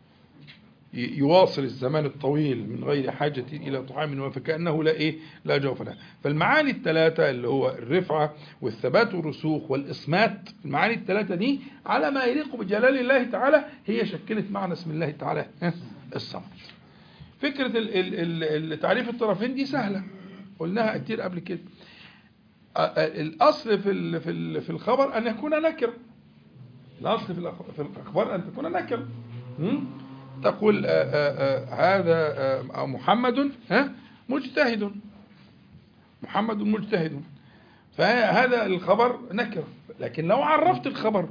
[SPEAKER 1] ي- يواصل الزمان الطويل من غير حاجة إلى طعام فكأنه لا إيه لا جوف له فالمعاني الثلاثة اللي هو الرفعة والثبات والرسوخ والإصمات المعاني الثلاثة دي على ما يليق بجلال الله تعالى هي شكلت معنى اسم الله تعالى ها؟ الصمد فكرة ال- ال- ال- تعريف الطرفين دي سهلة قلناها كتير قبل كده أ- أ- الأصل في ال- في ال- في الخبر أن يكون نكرة الأصل في الأخ- في الأخبار أن تكون نكرة م? تقول آه، آه، آه، هذا آه، محمد ها مجتهد محمد مجتهد فهذا الخبر نكرة لكن لو عرفت الخبر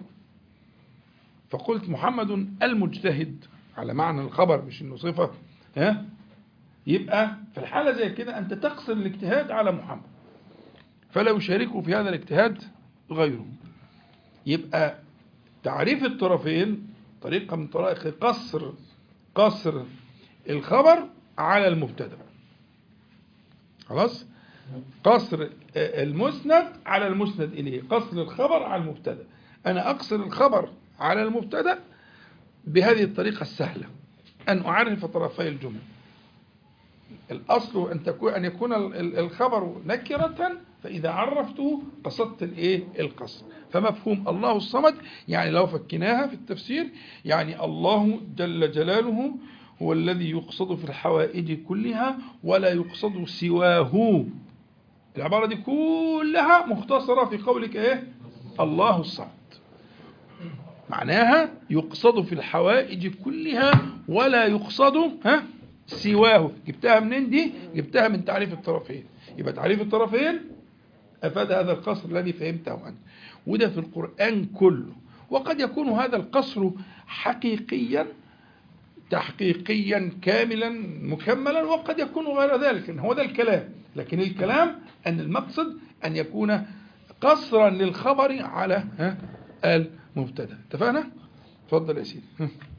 [SPEAKER 1] فقلت محمد المجتهد على معنى الخبر مش انه صفة ها يبقى في الحالة زي كده انت تقصر الاجتهاد على محمد فلا يشاركه في هذا الاجتهاد غيره يبقى تعريف الطرفين طريقة من طرائق قصر قصر الخبر على المبتدا خلاص قصر آه، المسند على المسند إليه قصر الخبر على المبتدا أنا أقصر الخبر على المبتدا بهذه الطريقة السهلة أن أعرف طرفي الجملة الأصل أن تكون أن يكون ال- ال- الخبر نكرة فإذا عرفته قصدت الإيه القصر فمفهوم الله الصمد يعني لو فكناها في التفسير يعني الله جل جلاله هو الذي يقصد في الحوائج كلها ولا يقصد سواه العبارة دي كلها مختصرة في قولك إيه الله الصمد معناها يقصد في الحوائج كلها ولا يقصد ها سواه جبتها منين دي جبتها من تعريف الطرفين يبقى تعريف الطرفين أفاد هذا القصر الذي فهمته أنت وده في القرآن كله وقد يكون هذا القصر حقيقيا تحقيقيا كاملا مكملا وقد يكون غير ذلك إن هو ده الكلام لكن الكلام أن المقصد أن يكون قصرا للخبر على ها المبتدا اتفقنا؟ تفضل يا سيدي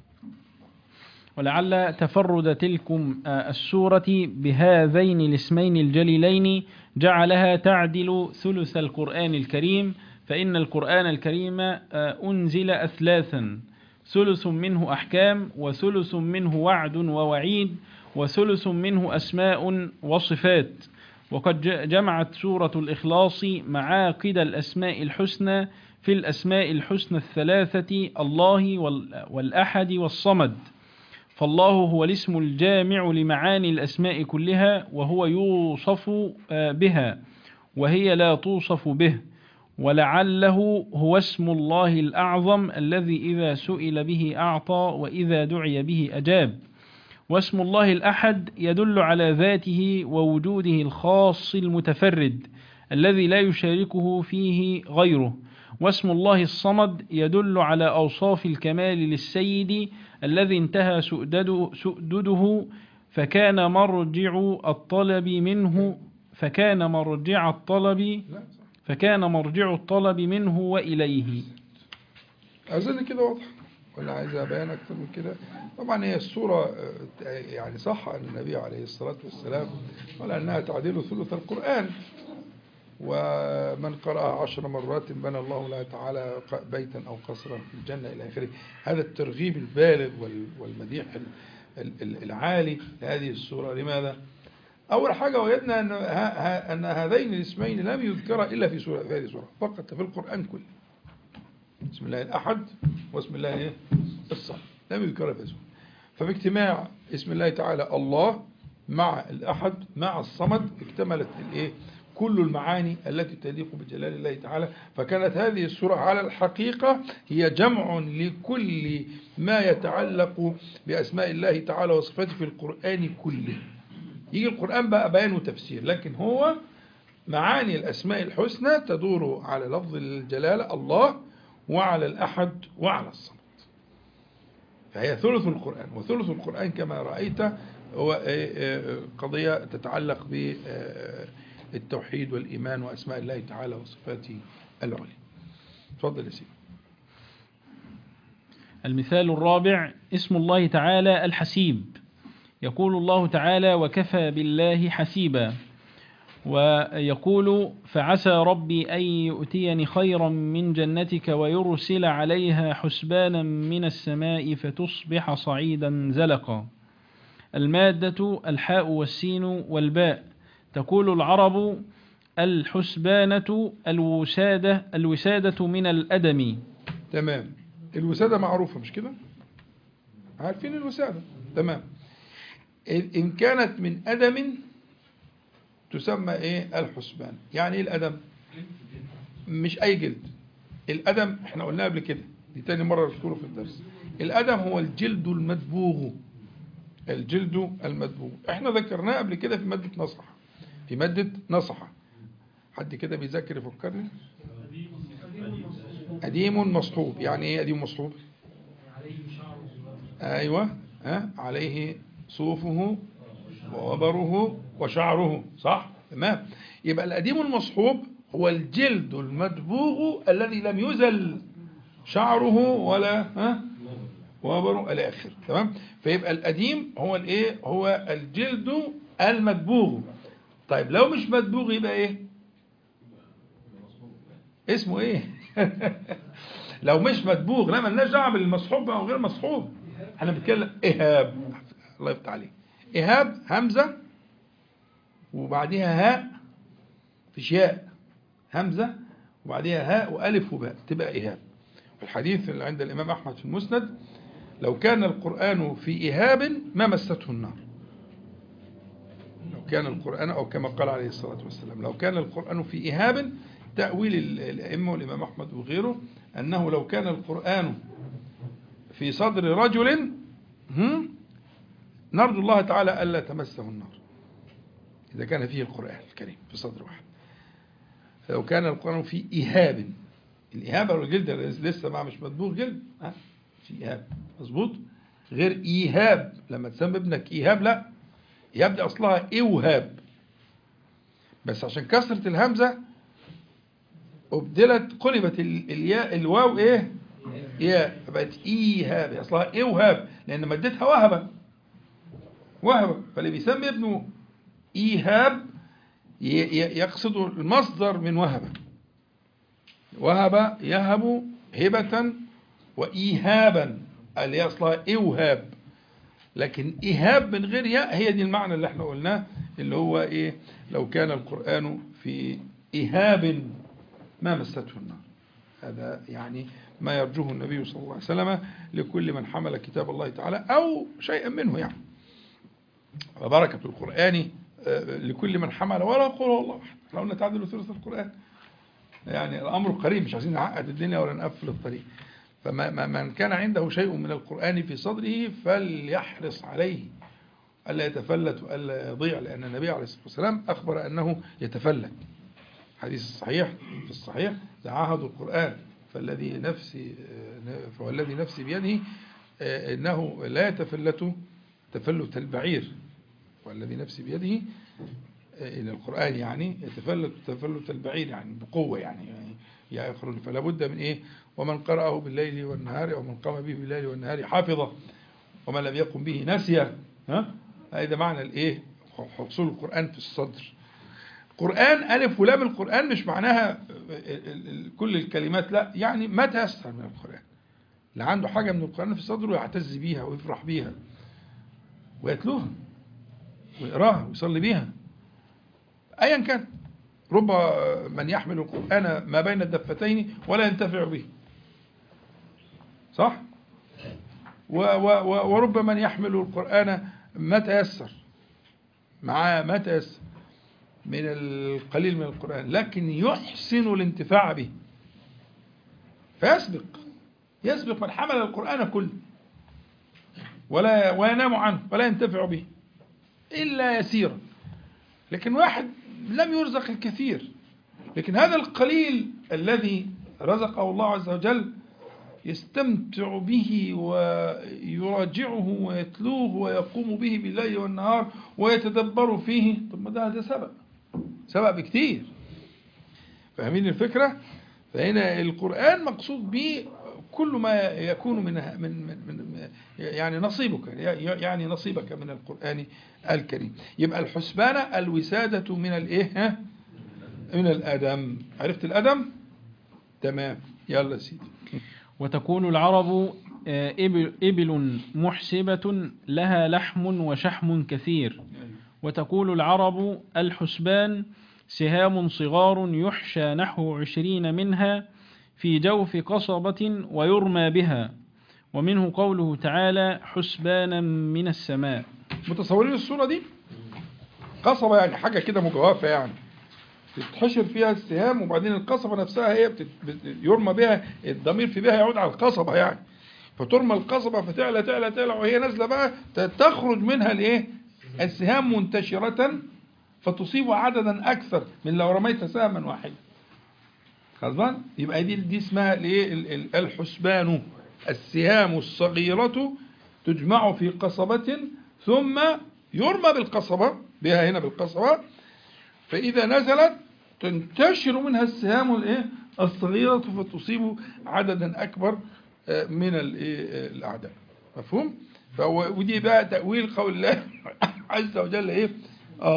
[SPEAKER 2] ولعل تفرد تلكم آه، السورة بهذين الاسمين الجليلين جعلها تعدل ثلث القرآن الكريم فإن القرآن الكريم آه، أنزل أثلاثا ثلث منه أحكام وثلث منه وعد ووعيد وثلث منه أسماء وصفات وقد ج- جمعت سورة الإخلاص معاقد الأسماء الحسنى في الأسماء الحسنى الثلاثة الله وال- والأحد والصمد فالله هو الاسم الجامع لمعاني الأسماء كلها وهو يوصف آه، بها وهي لا توصف به ولعله هو اسم الله الأعظم الذي إذا سئل به أعطى وإذا دعي به أجاب واسم الله الأحد يدل على ذاته ووجوده الخاص المتفرد الذي لا يشاركه فيه غيره واسم الله الصمد يدل على أوصاف الكمال للسيد الذي انتهى سؤدده, سؤدده فكان مرجع الطلب منه فكان مرجع الطلب
[SPEAKER 1] لا
[SPEAKER 2] فكان مرجع الطلب منه وإليه
[SPEAKER 1] أظن كده واضح ولا عايز بيان أكتر من كده طبعا هي السورة آه، يعني صح أن النبي عليه الصلاة والسلام قال أنها تعديل ثلث القرآن ومن قرأها عشر مرات بنى الله له تعالى ق- بيتا أو قصرا في الجنة إلى آخره هذا الترغيب البالغ وال- والمديح ال- ال- ال- العالي لهذه السورة لماذا؟ أول حاجة وجدنا أن, ه- ه- أن هذين الاسمين لم يذكرا إلا في سورة في هذه السورة فقط في القرآن كله بسم الله الأحد واسم الله إيه؟ الصمد لم يذكر في اسمه فباجتماع اسم الله تعالى الله مع الأحد مع الصمد اكتملت الإيه؟ كل المعاني التي تليق بجلال الله تعالى فكانت هذه السورة على الحقيقة هي جمع لكل ما يتعلق بأسماء الله تعالى وصفاته في القرآن كله يجي القرآن بقى بيان وتفسير لكن هو معاني الأسماء الحسنى تدور على لفظ الجلالة الله وعلى الأحد وعلى الصمد فهي ثلث القرآن وثلث القرآن كما رأيت هو آه، آه، قضية تتعلق بالتوحيد والإيمان وأسماء الله تعالى وصفاته العليا تفضل يا سيدي
[SPEAKER 2] المثال الرابع اسم الله تعالى الحسيب يقول الله تعالى وكفى بالله حسيبا ويقول فعسى ربي أن يؤتيني خيرا من جنتك ويرسل عليها حسبانا من السماء فتصبح صعيدا زلقا المادة الحاء والسين والباء تقول العرب الحسبانة الوسادة الوسادة من الأدم
[SPEAKER 1] تمام الوسادة معروفة مش كده عارفين الوسادة تمام إن إن كانت من أدم تسمى إيه الحسبان يعني إيه الأدم مش أي جلد الأدم إحنا قلناها قبل كده دي تاني مرة نذكره في الدرس الأدم هو الجلد المدبوغ الجلد المدبوغ إحنا ذكرناه قبل كده في مادة نصحة في مادة نصحة حد كده بيذاكر يفكرني قديم مصحوب يعني ايه قديم مصحوب ايوه ها عليه صوفه ووبره وشعره صح تمام يبقى القديم المصحوب هو الجلد المدبوغ الذي لم يزل شعره ولا ها وبره الى اخره تمام فيبقى القديم هو الايه هو الجلد المدبوغ طيب لو مش مدبوغ يبقى ايه اسمه ايه لو مش مدبوغ لا مالناش دعوه بالمصحوب او غير مصحوب احنا بنتكلم ايهاب الله يفتح عليك ايهاب همزه وبعديها هاء فيش ياء همزه وبعديها هاء والف وباء تبقى ايهاب الحديث اللي عند الامام احمد في المسند لو كان القران في ايهاب ما مسته النار لو كان القرآن أو كما قال عليه الصلاة والسلام لو كان القرآن في إيهاب تأويل ال- الأئمة والإمام أحمد وغيره أنه لو كان القرآن في صدر رجل هم، نرجو الله تعالى ألا تمسه النار إذا كان فيه القرآن الكريم في صدر واحد لو كان القرآن في إيهاب الإيهاب هو الجلد لسه ما مش مدبوغ جلد ها في إيهاب مظبوط غير إيهاب لما تسمي ابنك إيهاب لا يبدأ أصلها إوهاب بس عشان كسرة الهمزة أبدلت قلبت ال- الياء الواو إيه ياء فبقت إيهاب أصلها إوهاب لأن مدتها وهبة وهبة فاللي بيسمي ابنه إيهاب ي- ي- يقصد المصدر من وهبة وهب يهب هبة وإيهابا اللي هي أصلها إوهاب لكن إيهاب من غير ياء هي دي المعنى اللي احنا قلناه اللي هو إيه لو كان القرآن في إيهاب ما مسته النار هذا يعني ما يرجوه النبي صلى الله عليه وسلم لكل من حمل كتاب الله تعالى أو شيئا منه يعني وبركة القرآن آه، لكل من حمل ولا يقول هو الله أحد احنا قلنا تعدل ثلث القرآن يعني الأمر قريب مش عايزين نعقد الدنيا ولا نقفل الطريق فمن كان عنده شيء من القرآن في صدره فليحرص عليه ألا يتفلت وألا يضيع لأن النبي عليه الصلاة والسلام أخبر أنه يتفلت حديث الصحيح في الصحيح تعاهدوا القرآن فالذي نفسي فوالذي نفسي بيده آه، إنه لا يتفلت تفلت البعير والذي نفسي بيده آه، إن القرآن يعني يتفلت تفلت البعير يعني بقوة يعني, يعني يخرج فلا بد من إيه ومن قرأه بالليل والنهار أو من قام به بالليل والنهار حافظه ومن لم يقم به نسيه ها هذا معنى الإيه حصول القرآن في الصدر قرآن ألف ولام القرآن مش معناها ال- ال- ال- كل الكلمات لا يعني ما تيسر من القرآن اللي عنده حاجة من القرآن في صدره يعتز بيها ويفرح بيها ويتلوها ويقراها ويصلي بيها أيا كان رب من يحمل القرآن ما بين الدفتين ولا ينتفع به صح و و و ورب من يحمل القرآن ما تيسر معاه ما تيسر من القليل من القرآن لكن يحسن الانتفاع به فيسبق يسبق من حمل القرآن كله ولا وينام عنه ولا ينتفع به إلا يسيرا لكن واحد لم يرزق الكثير لكن هذا القليل الذي رزقه الله عز وجل يستمتع به ويراجعه ويتلوه ويقوم به بالليل والنهار ويتدبر فيه طب ما ده ده سبب سبب كتير فاهمين الفكرة فهنا القرآن مقصود به كل ما يكون من من من, من يعني نصيبك يعني نصيبك من القرآن الكريم يبقى الحسبان الوسادة من الايه ها؟ من الأدم عرفت الأدم تمام يلا سيدي
[SPEAKER 2] وتكون العرب آه، إبل, إبل محسبة لها لحم وشحم كثير وتقول العرب الحسبان سهام صغار يحشى نحو عشرين منها في جوف قصبة ويرمى بها ومنه قوله تعالى حسبانا من السماء
[SPEAKER 1] متصورين الصورة دي قصبة يعني حاجة كده مجوفة يعني تتحشر فيها السهام وبعدين القصبة نفسها هي بتت... بت... يرمى بها الضمير في بها يعود على القصبة يعني فترمى القصبة فتعلى تعلى تعلى وهي نازلة بقى ت- تخرج منها الايه السهام منتشرة فتصيب عددا أكثر من لو رميت سهما واحدا خلاص بقى؟ يبقى دي دي اسمها الايه ال- ال- الحسبان السهام الصغيرة تجمع في قصبة ثم يرمى بالقصبة بها هنا بالقصبة فإذا نزلت تنتشر منها السهام الايه الصغيرة فتصيب عددا أكبر آه، من الايه آه، الأعداء مفهوم؟ فهو ودي بقى تأويل قول الله عز وجل إيه؟ آه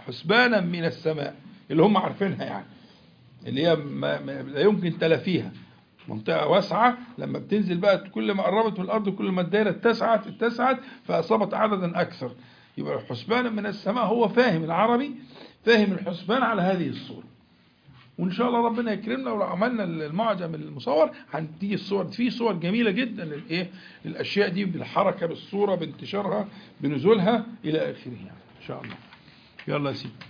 [SPEAKER 1] حسبانا من السماء اللي هم عارفينها يعني اللي هي ما ما لا يمكن تلافيها منطقة واسعة لما بتنزل بقى كل ما قربت من الأرض كل ما الدائرة اتسعت اتسعت فأصابت عددا أكثر يبقى الحسبان من السماء هو فاهم العربي فاهم الحسبان على هذه الصورة وإن شاء الله ربنا يكرمنا ولو عملنا المعجم المصور هتيجي الصور في صور جميلة جدا للإيه للأشياء دي بالحركة بالصورة بانتشارها بنزولها إلى آخره يعني إن شاء الله يلا يا سيدي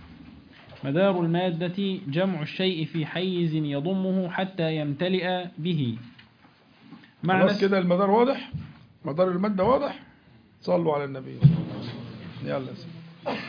[SPEAKER 2] مدار المادة جمع الشيء في حيز يضمه حتى يمتلئ به معنى
[SPEAKER 1] خلاص كده المدار واضح مدار المادة واضح صلوا على النبي صلى الله عليه وسلم يلا يا سيدي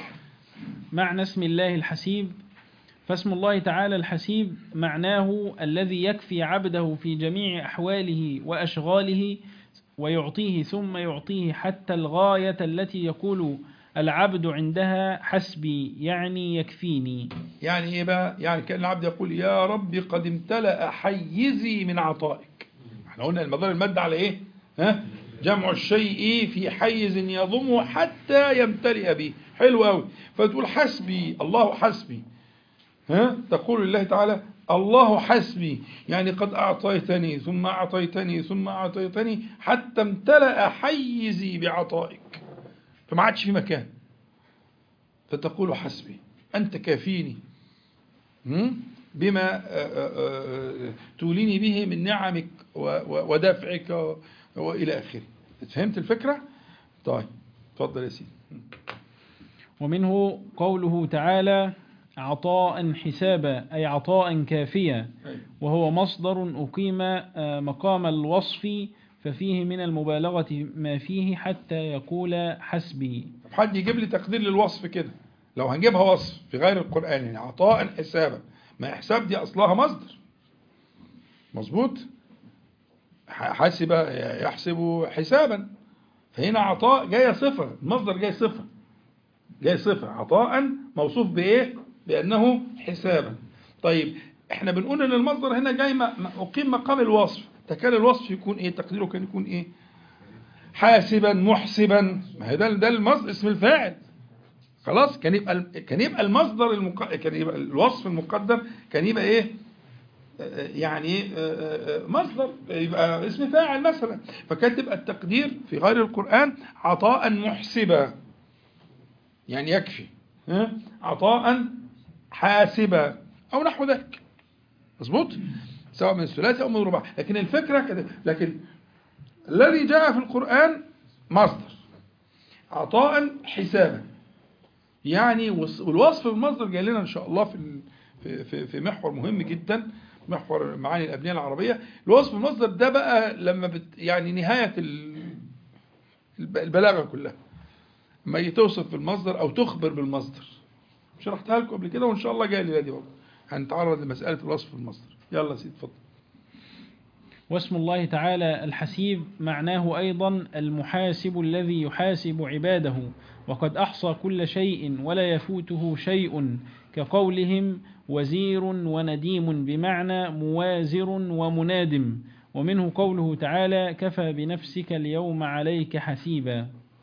[SPEAKER 2] معنى اسم الله الحسيب فاسم الله تعالى الحسيب معناه الذي يكفي عبده في جميع أحواله وأشغاله ويعطيه ثم يعطيه حتى الغاية التي يقول العبد عندها حسبي يعني يكفيني
[SPEAKER 1] يعني ايه بقى يعني كان العبد يقول يا رب قد امتلأ حيزي من عطائك احنا قلنا المدار المادة على ايه ها جمع الشيء في حيز يضمه حتى يمتلئ به حلو قوي فتقول حسبي الله حسبي ها تقول لله تعالى الله حسبي يعني قد أعطيتني ثم أعطيتني ثم أعطيتني حتى امتلأ حيزي بعطائك فما عادش في مكان فتقول حسبي أنت كافيني م? بما آه، آه، آه، توليني به من نعمك و- و- ودفعك و- وإلى آخره فهمت الفكرة؟ طيب اتفضل يا سيدي
[SPEAKER 2] ومنه قوله تعالى عطاء حسابا أي عطاء كافيا
[SPEAKER 1] أيوة.
[SPEAKER 2] وهو مصدر أقيم آه، مقام الوصف ففيه من المبالغة ما فيه حتى يقول حسبي
[SPEAKER 1] طب حد يجيب لي تقدير للوصف كده لو هنجيبها وصف في غير القرآن يعني عطاء حسابا ما حساب دي أصلها مصدر مظبوط ح- حسب يحسب حسابا فهنا عطاء جاية صفة المصدر جاي صفة جاي صفة عطاء موصوف بإيه بأنه حسابا طيب احنا بنقول ان المصدر هنا جاي م- م- أقيم مقام الوصف تكاد الوصف يكون ايه تقديره كان يكون ايه حاسبا محسبا ما هي ده ده المصدر اسم الفاعل خلاص كان يبقى ال- كان يبقى المصدر المق... كان يبقى الوصف المقدر كان يبقى ايه آه، يعني آه، آه، مصدر يبقى اسم فاعل مثلا فكان تبقى التقدير في غير القرآن عطاء محسبا يعني يكفي ها؟ عطاء حاسبا او نحو ذلك مظبوط سواء من الثلاثي او من الرباعي لكن الفكره كده لكن الذي جاء في القرآن مصدر عطاء حسابا يعني وص- والوصف بالمصدر جاي لنا ان شاء الله في ال- في في, في محور مهم جدا محور معاني الابنيه العربيه الوصف بالمصدر ده بقى لما بت يعني نهايه ال- الب- البلاغه كلها لما يجي توصف بالمصدر او تخبر بالمصدر شرحتها لكم قبل كده وان شاء الله جاي لي دي برضه هنتعرض لمساله الوصف بالمصدر يلا يا سيدي اتفضل
[SPEAKER 2] واسم الله تعالى الحسيب معناه أيضا المحاسب الذي يحاسب عباده وقد أحصى كل شيء ولا يفوته شيء كقولهم وزير ونديم بمعنى موازر ومنادم ومنه قوله تعالى كفى بنفسك اليوم عليك حسيبا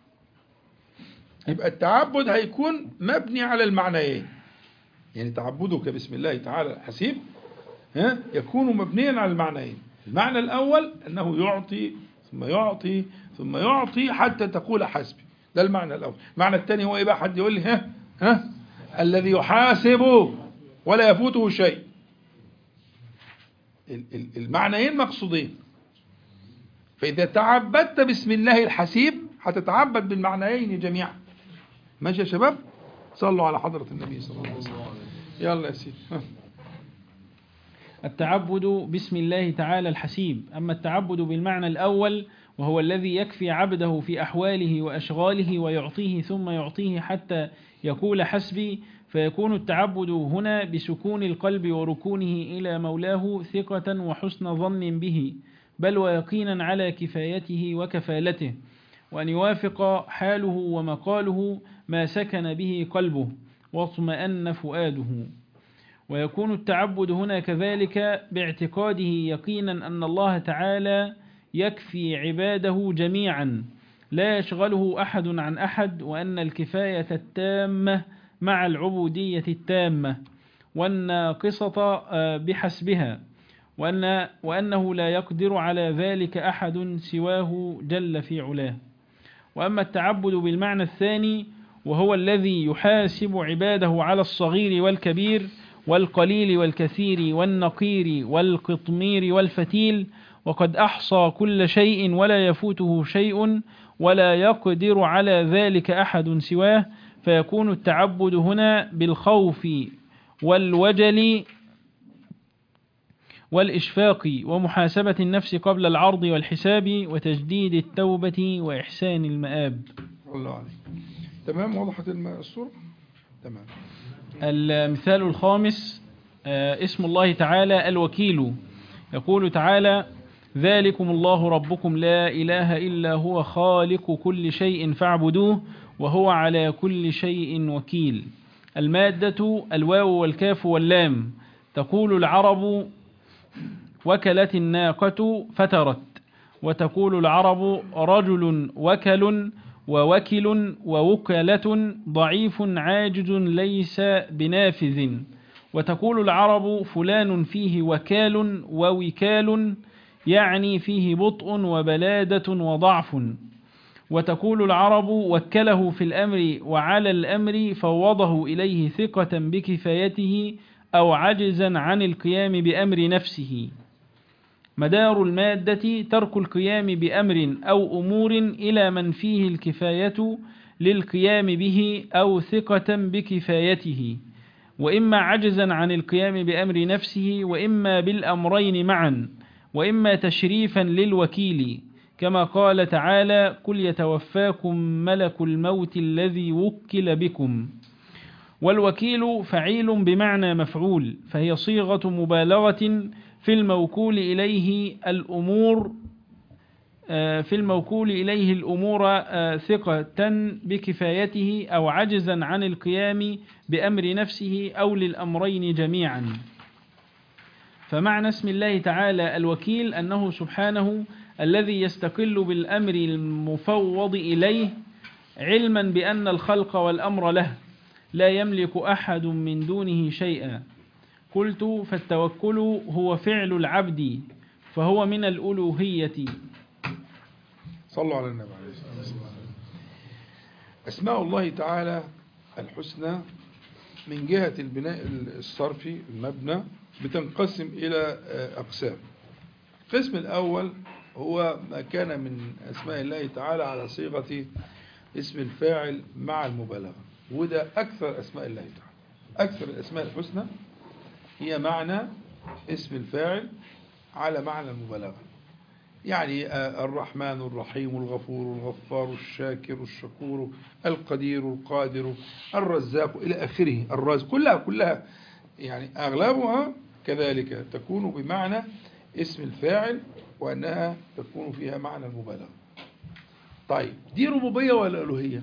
[SPEAKER 1] يبقى التعبد هيكون مبني على المعنيين يعني تعبدك بسم الله تعالى الحسيب ها يكون مبنيا على المعنيين المعنى الأول أنه يعطي ثم يعطي ثم يعطي حتى تقول حسبي ده المعنى الأول المعنى الثاني هو إيه بقى حد يقول لي ها ها الذي يحاسب ولا يفوته شيء ال- ال- المعنيين مقصودين فإذا تعبدت بسم الله الحسيب هتتعبد بالمعنيين جميعا ماشي يا شباب صلوا على حضرة النبي صلى الله عليه وسلم يلا يا سيدي ها.
[SPEAKER 2] التعبد باسم الله تعالى الحسيب أما التعبد بالمعنى الأول وهو الذي يكفي عبده في أحواله وأشغاله ويعطيه ثم يعطيه حتى يقول حسبي فيكون التعبد هنا بسكون القلب وركونه إلى مولاه ثقة وحسن ظن به بل ويقينا على كفايته وكفالته وأن يوافق حاله ومقاله ما سكن به قلبه واطمأن فؤاده ويكون التعبد هنا كذلك باعتقاده يقينا أن الله تعالى يكفي عباده جميعا لا يشغله أحد عن أحد وأن الكفاية التامة مع العبودية التامة والناقصة آه، بحسبها وأن وأنه لا يقدر على ذلك أحد سواه جل في علاه وأما التعبد بالمعنى الثاني وهو الذي يحاسب عباده على الصغير والكبير والقليل والكثير والنقير والقطمير والفتيل وقد أحصى كل شيء ولا يفوته شيء ولا يقدر على ذلك أحد سواه فيكون التعبد هنا بالخوف والوجل والإشفاق ومحاسبة النفس قبل العرض والحساب وتجديد التوبة وإحسان المآب
[SPEAKER 1] الله عليك تمام وضحت الم- الصورة تمام
[SPEAKER 2] المثال الخامس آه، اسم الله تعالى الوكيل يقول تعالى ذلكم الله ربكم لا إله إلا هو خالق كل شيء فاعبدوه وهو على كل شيء وكيل المادة الواو والكاف واللام تقول العرب وكلت الناقة فترت وتقول العرب رجل وكل ووكل ووكلة ضعيف عاجز ليس بنافذ وتقول العرب فلان فيه وكال ووكال يعني فيه بطء وبلادة وضعف وتقول العرب وكله في الأمر وعلى الأمر فوضه إليه ثقة بكفايته أو عجزا عن القيام بأمر نفسه مدار المادة ترك القيام بأمر أو أمور إلى من فيه الكفاية للقيام به أو ثقة بكفايته وإما عجزا عن القيام بأمر نفسه وإما بالأمرين معا وإما تشريفا للوكيل كما قال تعالى قل يتوفاكم ملك الموت الذي وكل بكم والوكيل فعيل بمعنى مفعول فهي صيغة مبالغة في الموكول إليه الأمور آه، في الموكول إليه الأمور آه، ثقة بكفايته أو عجزا عن القيام بأمر نفسه أو للأمرين جميعا فمعنى اسم الله تعالى الوكيل أنه سبحانه الذي يستقل بالأمر المفوض إليه علما بأن الخلق والأمر له لا يملك أحد من دونه شيئا قلت فالتوكل هو فعل العبد فهو من الألوهية
[SPEAKER 1] صلوا على النبي عليه الصلاة والسلام أسماء الله تعالى الحسنى من جهة البناء الصرفي المبنى بتنقسم إلى آه، أقسام القسم الأول هو ما كان من أسماء الله تعالى على صيغة اسم الفاعل مع المبالغة وده أكثر أسماء الله تعالى أكثر الأسماء الحسنى هي معنى اسم الفاعل على معنى المبالغة يعني آه، الرحمن الرحيم الغفور الغفار الشاكر الشكور القدير القادر الرزاق إلى آخره الرازق كلها كلها يعني أغلبها كذلك تكون بمعنى اسم الفاعل وأنها تكون فيها معنى المبالغة طيب دي ربوبية ولا ألوهية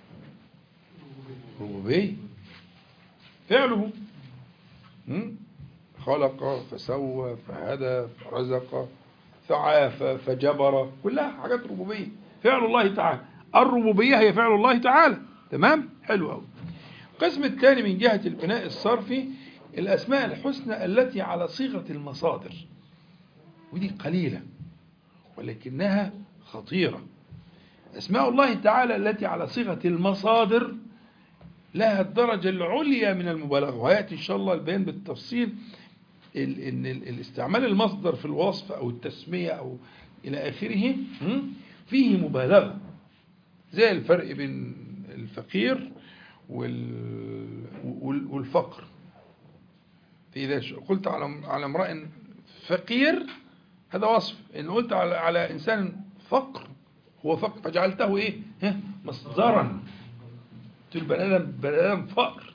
[SPEAKER 1] ربوبية فعله م? خلق فسوى فهدى فرزق فعافى فجبر كلها حاجات ربوبية فعل الله تعالى الربوبية هي فعل الله تعالى تمام حلو قوي القسم الثاني من جهة البناء الصرفي الأسماء الحسنى التي على صيغة المصادر ودي قليلة ولكنها خطيرة أسماء الله تعالى التي على صيغة المصادر لها الدرجة العليا من المبالغة وهيأتي إن شاء الله البيان بالتفصيل ال- إن ال- الاستعمال المصدر في الوصف أو التسمية أو إلى آخره م? فيه مبالغة زي الفرق بين الفقير وال- وال- والفقر فإذا ش- قلت على على امرأ فقير هذا وصف إن قلت على على إنسان فقر هو فقر فجعلته إيه ها؟ مصدرا قلت البني آدم بني آدم فقر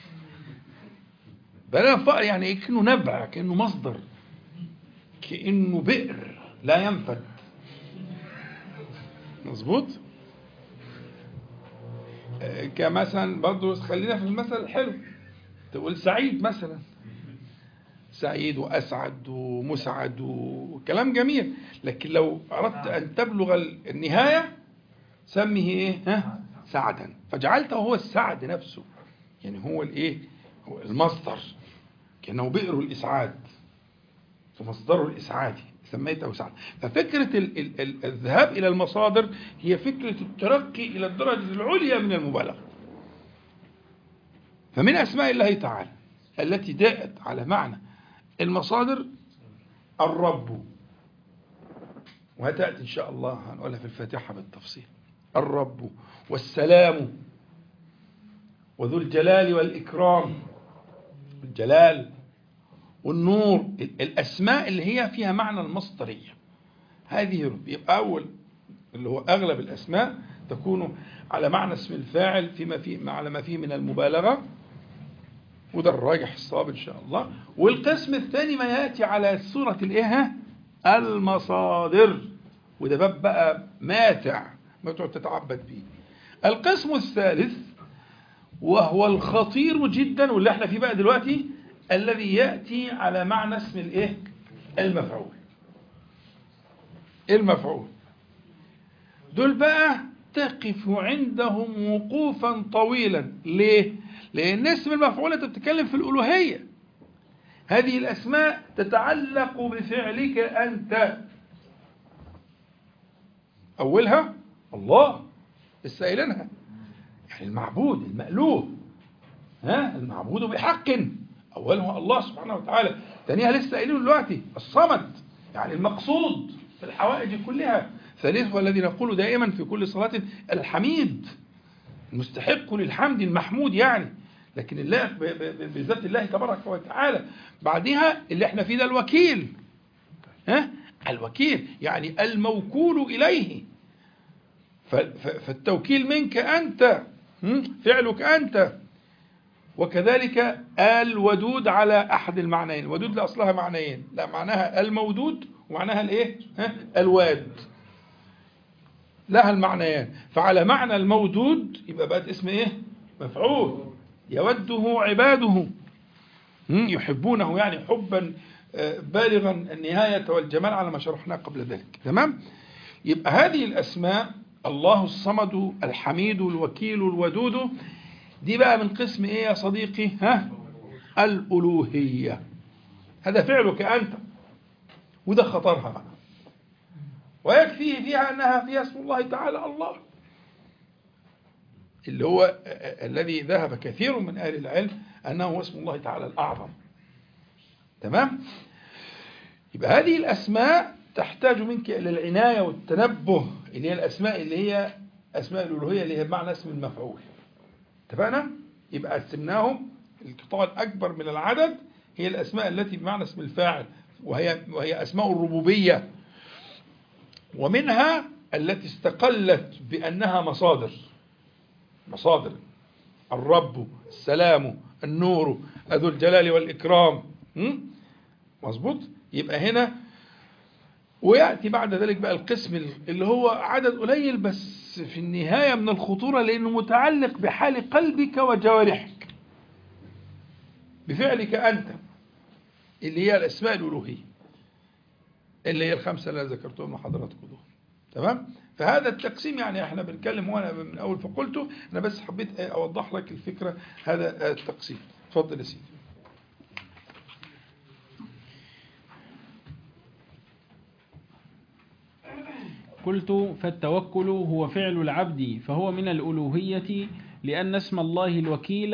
[SPEAKER 1] بني آدم فقر يعني إيه؟ كأنه نبع كأنه مصدر كأنه بئر لا ينفد مظبوط آه، كمثلا برضه خلينا في المثل الحلو تقول سعيد مثلا سعيد وأسعد ومسعد وكلام جميل لكن لو أردت أن تبلغ النهاية سميه إيه ها سعدا فجعلته هو السعد نفسه يعني هو الايه هو المصدر كأنه بئر الإسعاد فمصدره الإسعادي سميته سعد ففكرة ال ال ال الذهاب إلى المصادر هي فكرة الترقي إلى الدرجة العليا من المبالغة فمن أسماء الله تعالى التي جاءت على معنى المصادر الرب وهتأتي إن شاء الله هنقولها في الفاتحة بالتفصيل الرب والسلام وذو الجلال والإكرام الجلال والنور الأسماء اللي هي فيها معنى المصدرية هذه رب يبقى أول اللي هو أغلب الأسماء تكون على معنى اسم الفاعل فيما فيه على ما فيه من المبالغة وده الراجح الصواب إن شاء الله والقسم الثاني ما يأتي على صورة الإيه المصادر وده باب بقى ماتع ما تقعد تتعبد به القسم الثالث وهو الخطير جدا واللي احنا فيه بقى دلوقتي الذي يأتي على معنى اسم الايه المفعول المفعول دول بقى تقف عندهم وقوفا طويلا ليه لان اسم المفعول انت بتتكلم في الالوهيه هذه الاسماء تتعلق بفعلك انت اولها الله لسه قايلينها يعني المعبود المألوه ها المعبود بحق أولها الله سبحانه وتعالى ثانيها لسه قايلين دلوقتي الصمد يعني المقصود في الحوائج كلها ثالثها الذي نقول دائما في كل صلاة الحميد المستحق للحمد المحمود يعني لكن الله بذات الله تبارك وتعالى بعدها اللي احنا فيه ده الوكيل ها الوكيل يعني الموكول إليه فالتوكيل منك أنت فعلك أنت وكذلك الودود على أحد المعنيين الودود لأصلها معنيين لا معناها المودود ومعناها الايه الواد لها المعنيان فعلى معنى المودود يبقى بقت اسم ايه مفعول يوده عباده يحبونه يعني حبا بالغا النهاية والجمال على ما شرحناه قبل ذلك تمام يبقى هذه الأسماء الله الصمد الحميد الوكيل الودود دي بقى من قسم ايه يا صديقي ها الألوهية هذا فعلك أنت وده خطرها بقى ويكفيه فيها أنها فيها اسم الله تعالى الله اللي هو الذي ذهب كثير من أهل العلم أنه هو اسم الله تعالى الأعظم تمام يبقى هذه الأسماء تحتاج منك إلى العناية والتنبه اللي هي الأسماء اللي هي أسماء الألوهية اللي هي بمعنى اسم المفعول اتفقنا؟ يبقى قسمناهم القطاع الأكبر من العدد هي الأسماء التي بمعنى اسم الفاعل وهي, وهي أسماء الربوبية ومنها التي استقلت بأنها مصادر مصادر الرب السلام النور ذو الجلال والإكرام مظبوط يبقى هنا ويأتي بعد ذلك بقى القسم اللي هو عدد قليل بس في النهاية من الخطورة لأنه متعلق بحال قلبك وجوارحك بفعلك أنت اللي هي الأسماء الألوهية اللي هي الخمسة اللي ذكرتهم لحضراتكم دول تمام فهذا التقسيم يعني احنا بنتكلم وانا من اول فقلته انا بس حبيت اوضح لك الفكرة هذا التقسيم اتفضل يا سيدي
[SPEAKER 2] قلت فالتوكل هو فعل العبد فهو من الألوهية لأن اسم الله الوكيل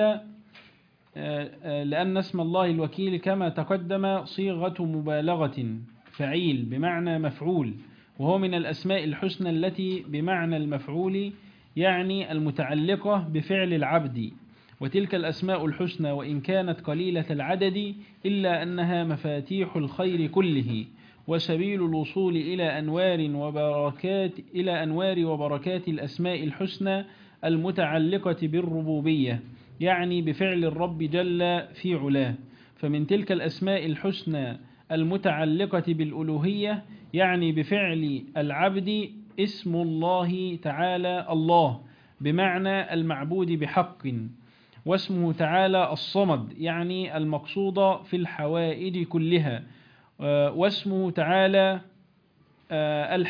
[SPEAKER 2] لأن اسم الله الوكيل كما تقدم صيغة مبالغة فعيل بمعنى مفعول وهو من الأسماء الحسنى التي بمعنى المفعول يعني المتعلقة بفعل العبد وتلك الأسماء الحسنى وإن كانت قليلة العدد إلا أنها مفاتيح الخير كله وسبيل الوصول إلى أنوار وبركات إلى أنوار وبركات الأسماء الحسنى المتعلقة بالربوبية يعني بفعل الرب جل في علاه فمن تلك الأسماء الحسنى المتعلقة بالألوهية يعني بفعل العبد اسم الله تعالى الله بمعنى المعبود بحق واسمه تعالى الصمد يعني المقصود في الحوائج كلها واسمه تعالى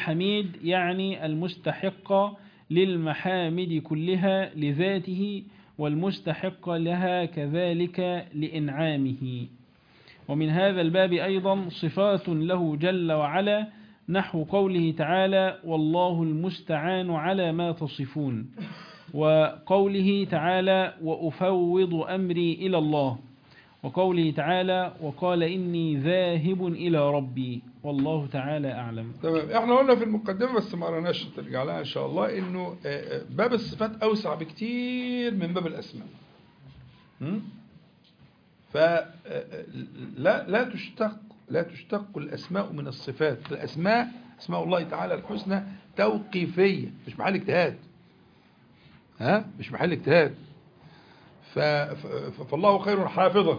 [SPEAKER 2] الحميد يعني المستحق للمحامد كلها لذاته والمستحق لها كذلك لإنعامه ومن هذا الباب أيضا صفات له جل وعلا نحو قوله تعالى والله المستعان على ما تصفون وقوله تعالى وأفوض أمري إلى الله وقوله تعالى وقال إني ذاهب إلى ربي والله تعالى أعلم
[SPEAKER 1] تمام احنا قلنا في المقدمه بس ما قرناش ترجع لها ان شاء الله انه آه، آه، باب الصفات اوسع بكتير من باب الاسماء م? ف آه، آه، لا لا تشتق لا تشتق الاسماء من الصفات الاسماء اسماء الله تعالى الحسنى توقيفيه مش محل اجتهاد ها مش محل اجتهاد ف... ف... فالله خير حافظا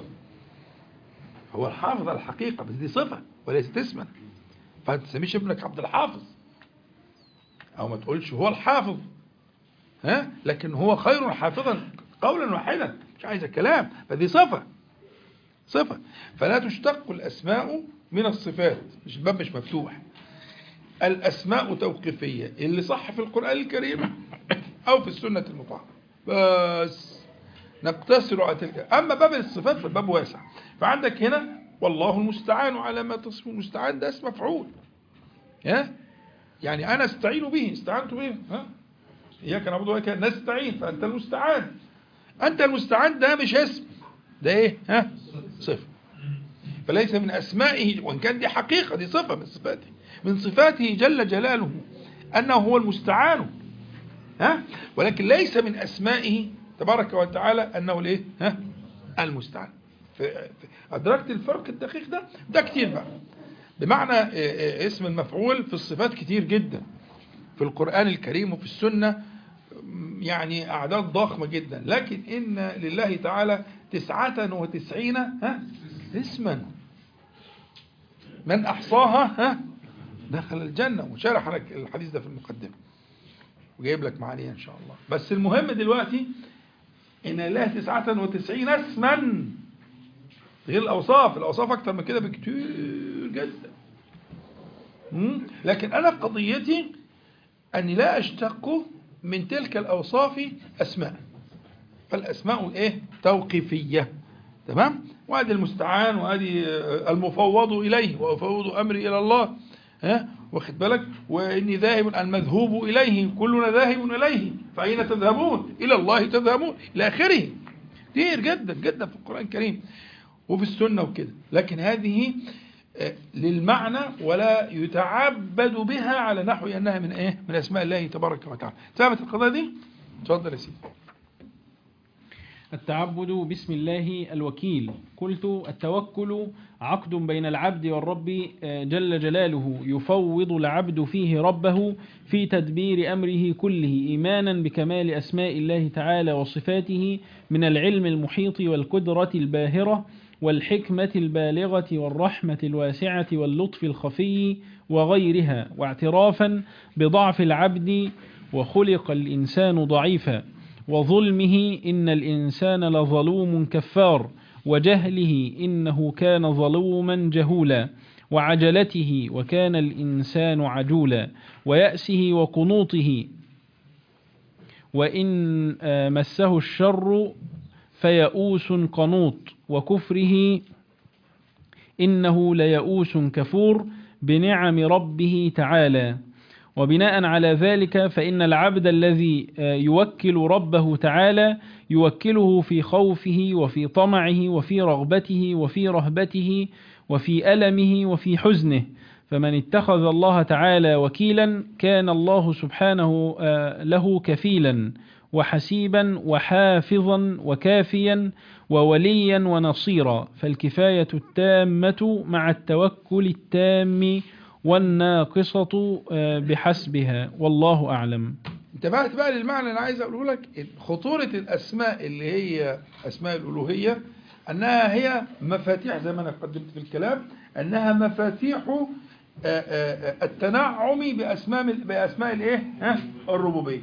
[SPEAKER 1] هو الحافظ على الحقيقه بس دي صفه وليست اسما فما تسميش ابنك عبد الحافظ او ما تقولش هو الحافظ ها لكن هو خير حافظا قولا واحدا مش عايز الكلام فدي صفه صفه فلا تشتق الاسماء من الصفات مش الباب مش مفتوح الاسماء توقيفيه اللي صح في القران الكريم او في السنه المطهره بس نقتصر على تلك اما باب الصفات فالباب واسع فعندك هنا والله المستعان على ما تصف المستعان ده اسم مفعول ها يعني انا استعين به استعنت به ها اياك نعبد واياك نستعين فانت المستعان انت المستعان ده مش اسم ده ايه ها صفه فليس من اسمائه وان كان دي حقيقه دي صفه من صفاته من صفاته جل جلاله انه هو المستعان ها ولكن ليس من اسمائه تبارك وتعالى انه الايه ها المستعان ف- ف- ادركت الفرق الدقيق ده ده كتير بقى بمعنى آه، آه، اسم المفعول في الصفات كتير جدا في القرآن الكريم وفي السنة م، يعني أعداد ضخمة جدا لكن إن لله تعالى تسعة وتسعين ها اسما من أحصاها ها دخل الجنة وشرح لك الحديث ده في المقدمة وجايب لك معانيه إن شاء الله بس المهم دلوقتي إن لله تسعة وتسعين اسما غير الأوصاف الأوصاف أكتر من كده بكتير جدا مم؟ لكن أنا قضيتي أني لا أشتق من تلك الأوصاف أسماء فالأسماء إيه توقيفية تمام وهذه المستعان وهذه المفوض إليه وأفوض أمري إلى الله ها واخد بالك وإني ذاهب المذهوب إليه كلنا ذاهب إليه فأين تذهبون إلى الله تذهبون إلى آخره كتير جدا جدا في القرآن الكريم وفي السنة وكده لكن هذه آه، للمعنى ولا يتعبد بها على نحو أنها من إيه من أسماء الله تبارك وتعالى ثابت القضاء دي اتفضل يا سيدي
[SPEAKER 2] التعبد باسم الله الوكيل قلت التوكل عقد بين العبد والرب آه، جل جلاله يفوض العبد فيه ربه في تدبير أمره كله إيمانا بكمال أسماء الله تعالى وصفاته من العلم المحيط والقدرة الباهرة والحكمة البالغة والرحمة الواسعة واللطف الخفي وغيرها واعترافا بضعف العبد وخلق الإنسان ضعيفا وظلمه إن الإنسان لظلوم كفار وجهله إنه كان ظلوما جهولا وعجلته وكان الإنسان عجولا ويأسه وقنوطه وإن آه، مسه الشر فيئوس قنوط وكفره إنه ليئوس كفور بنعم ربه تعالى وبناء على ذلك فإن العبد الذي آه، يوكل ربه تعالى يوكله في خوفه وفي طمعه وفي رغبته وفي رهبته وفي ألمه وفي حزنه فمن اتخذ الله تعالى وكيلا كان الله سبحانه آه، له كفيلا وحسيبا وحافظا وكافيا ووليا ونصيرا فالكفاية التامة مع التوكل التام والناقصة آه، بحسبها والله أعلم
[SPEAKER 1] انتبهت بقى للمعنى اللي انا عايز اقوله لك خطورة الاسماء اللي هي اسماء الالوهية انها هي مفاتيح زي ما انا قدمت في الكلام انها مفاتيح آه، آه، آه، التنعم باسماء باسماء الايه ها الربوبية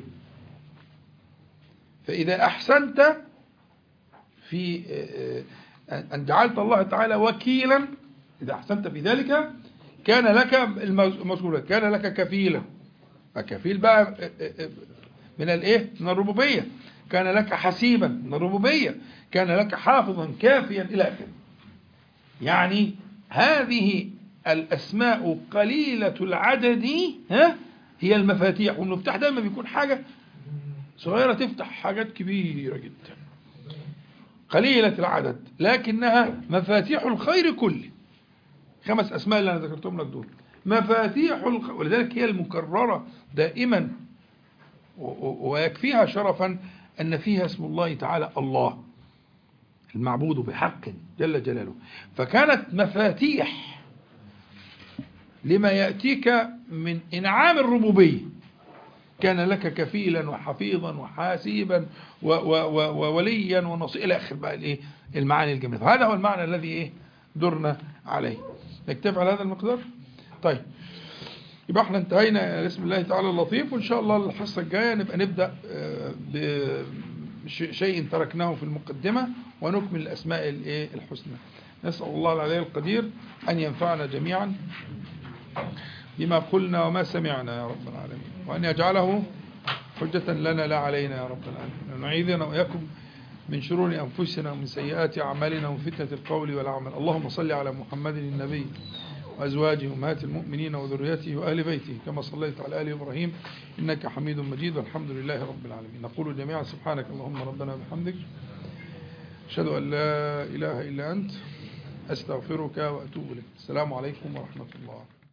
[SPEAKER 1] فاذا احسنت في آه، آه، ان جعلت الله تعالى وكيلا اذا احسنت في ذلك كان لك المذكور كان لك كفيلا فكفيل بقى من الايه من الربوبيه كان لك حسيبا من الربوبية كان لك حافظا كافيا إلى آخره يعني هذه الأسماء قليلة العدد ها هي المفاتيح والمفتاح دايما بيكون حاجة صغيرة تفتح حاجات كبيرة جدا قليلة العدد لكنها مفاتيح الخير كله خمس أسماء اللي أنا ذكرتهم لك دول مفاتيح الخير ولذلك هي المكررة دائما و- و- ويكفيها شرفا أن فيها اسم الله تعالى الله المعبود بحق جل جلاله فكانت مفاتيح لما يأتيك من إنعام الربوبية كان لك كفيلا وحفيظا وحاسيبا و- و- و- ووليا ونصيرا إلى آخر بقى الإيه المعاني الجميلة فهذا هو المعنى الذي إيه درنا عليه نكتفي على هذا المقدار طيب يبقى احنا انتهينا بسم الله تعالى اللطيف وان شاء الله الحصه الجايه نبقى نبدا آه، بشيء تركناه في المقدمه ونكمل الاسماء الايه الحسنى نسال الله العلي القدير ان ينفعنا جميعا بما قلنا وما سمعنا يا رب العالمين وان يجعله حجة لنا لا علينا يا رب العالمين ونعيذنا وإياكم من شرور أنفسنا ومن سيئات أعمالنا ومن فتنة القول والعمل اللهم صل على محمد النبي وأزواجه أمهات المؤمنين وذريته وأهل بيته كما صليت على آل إبراهيم إنك حميد مجيد والحمد لله رب العالمين نقول جميعا سبحانك اللهم ربنا وبحمدك أشهد أن لا إله إلا أنت أستغفرك وأتوب إليك السلام عليكم ورحمة الله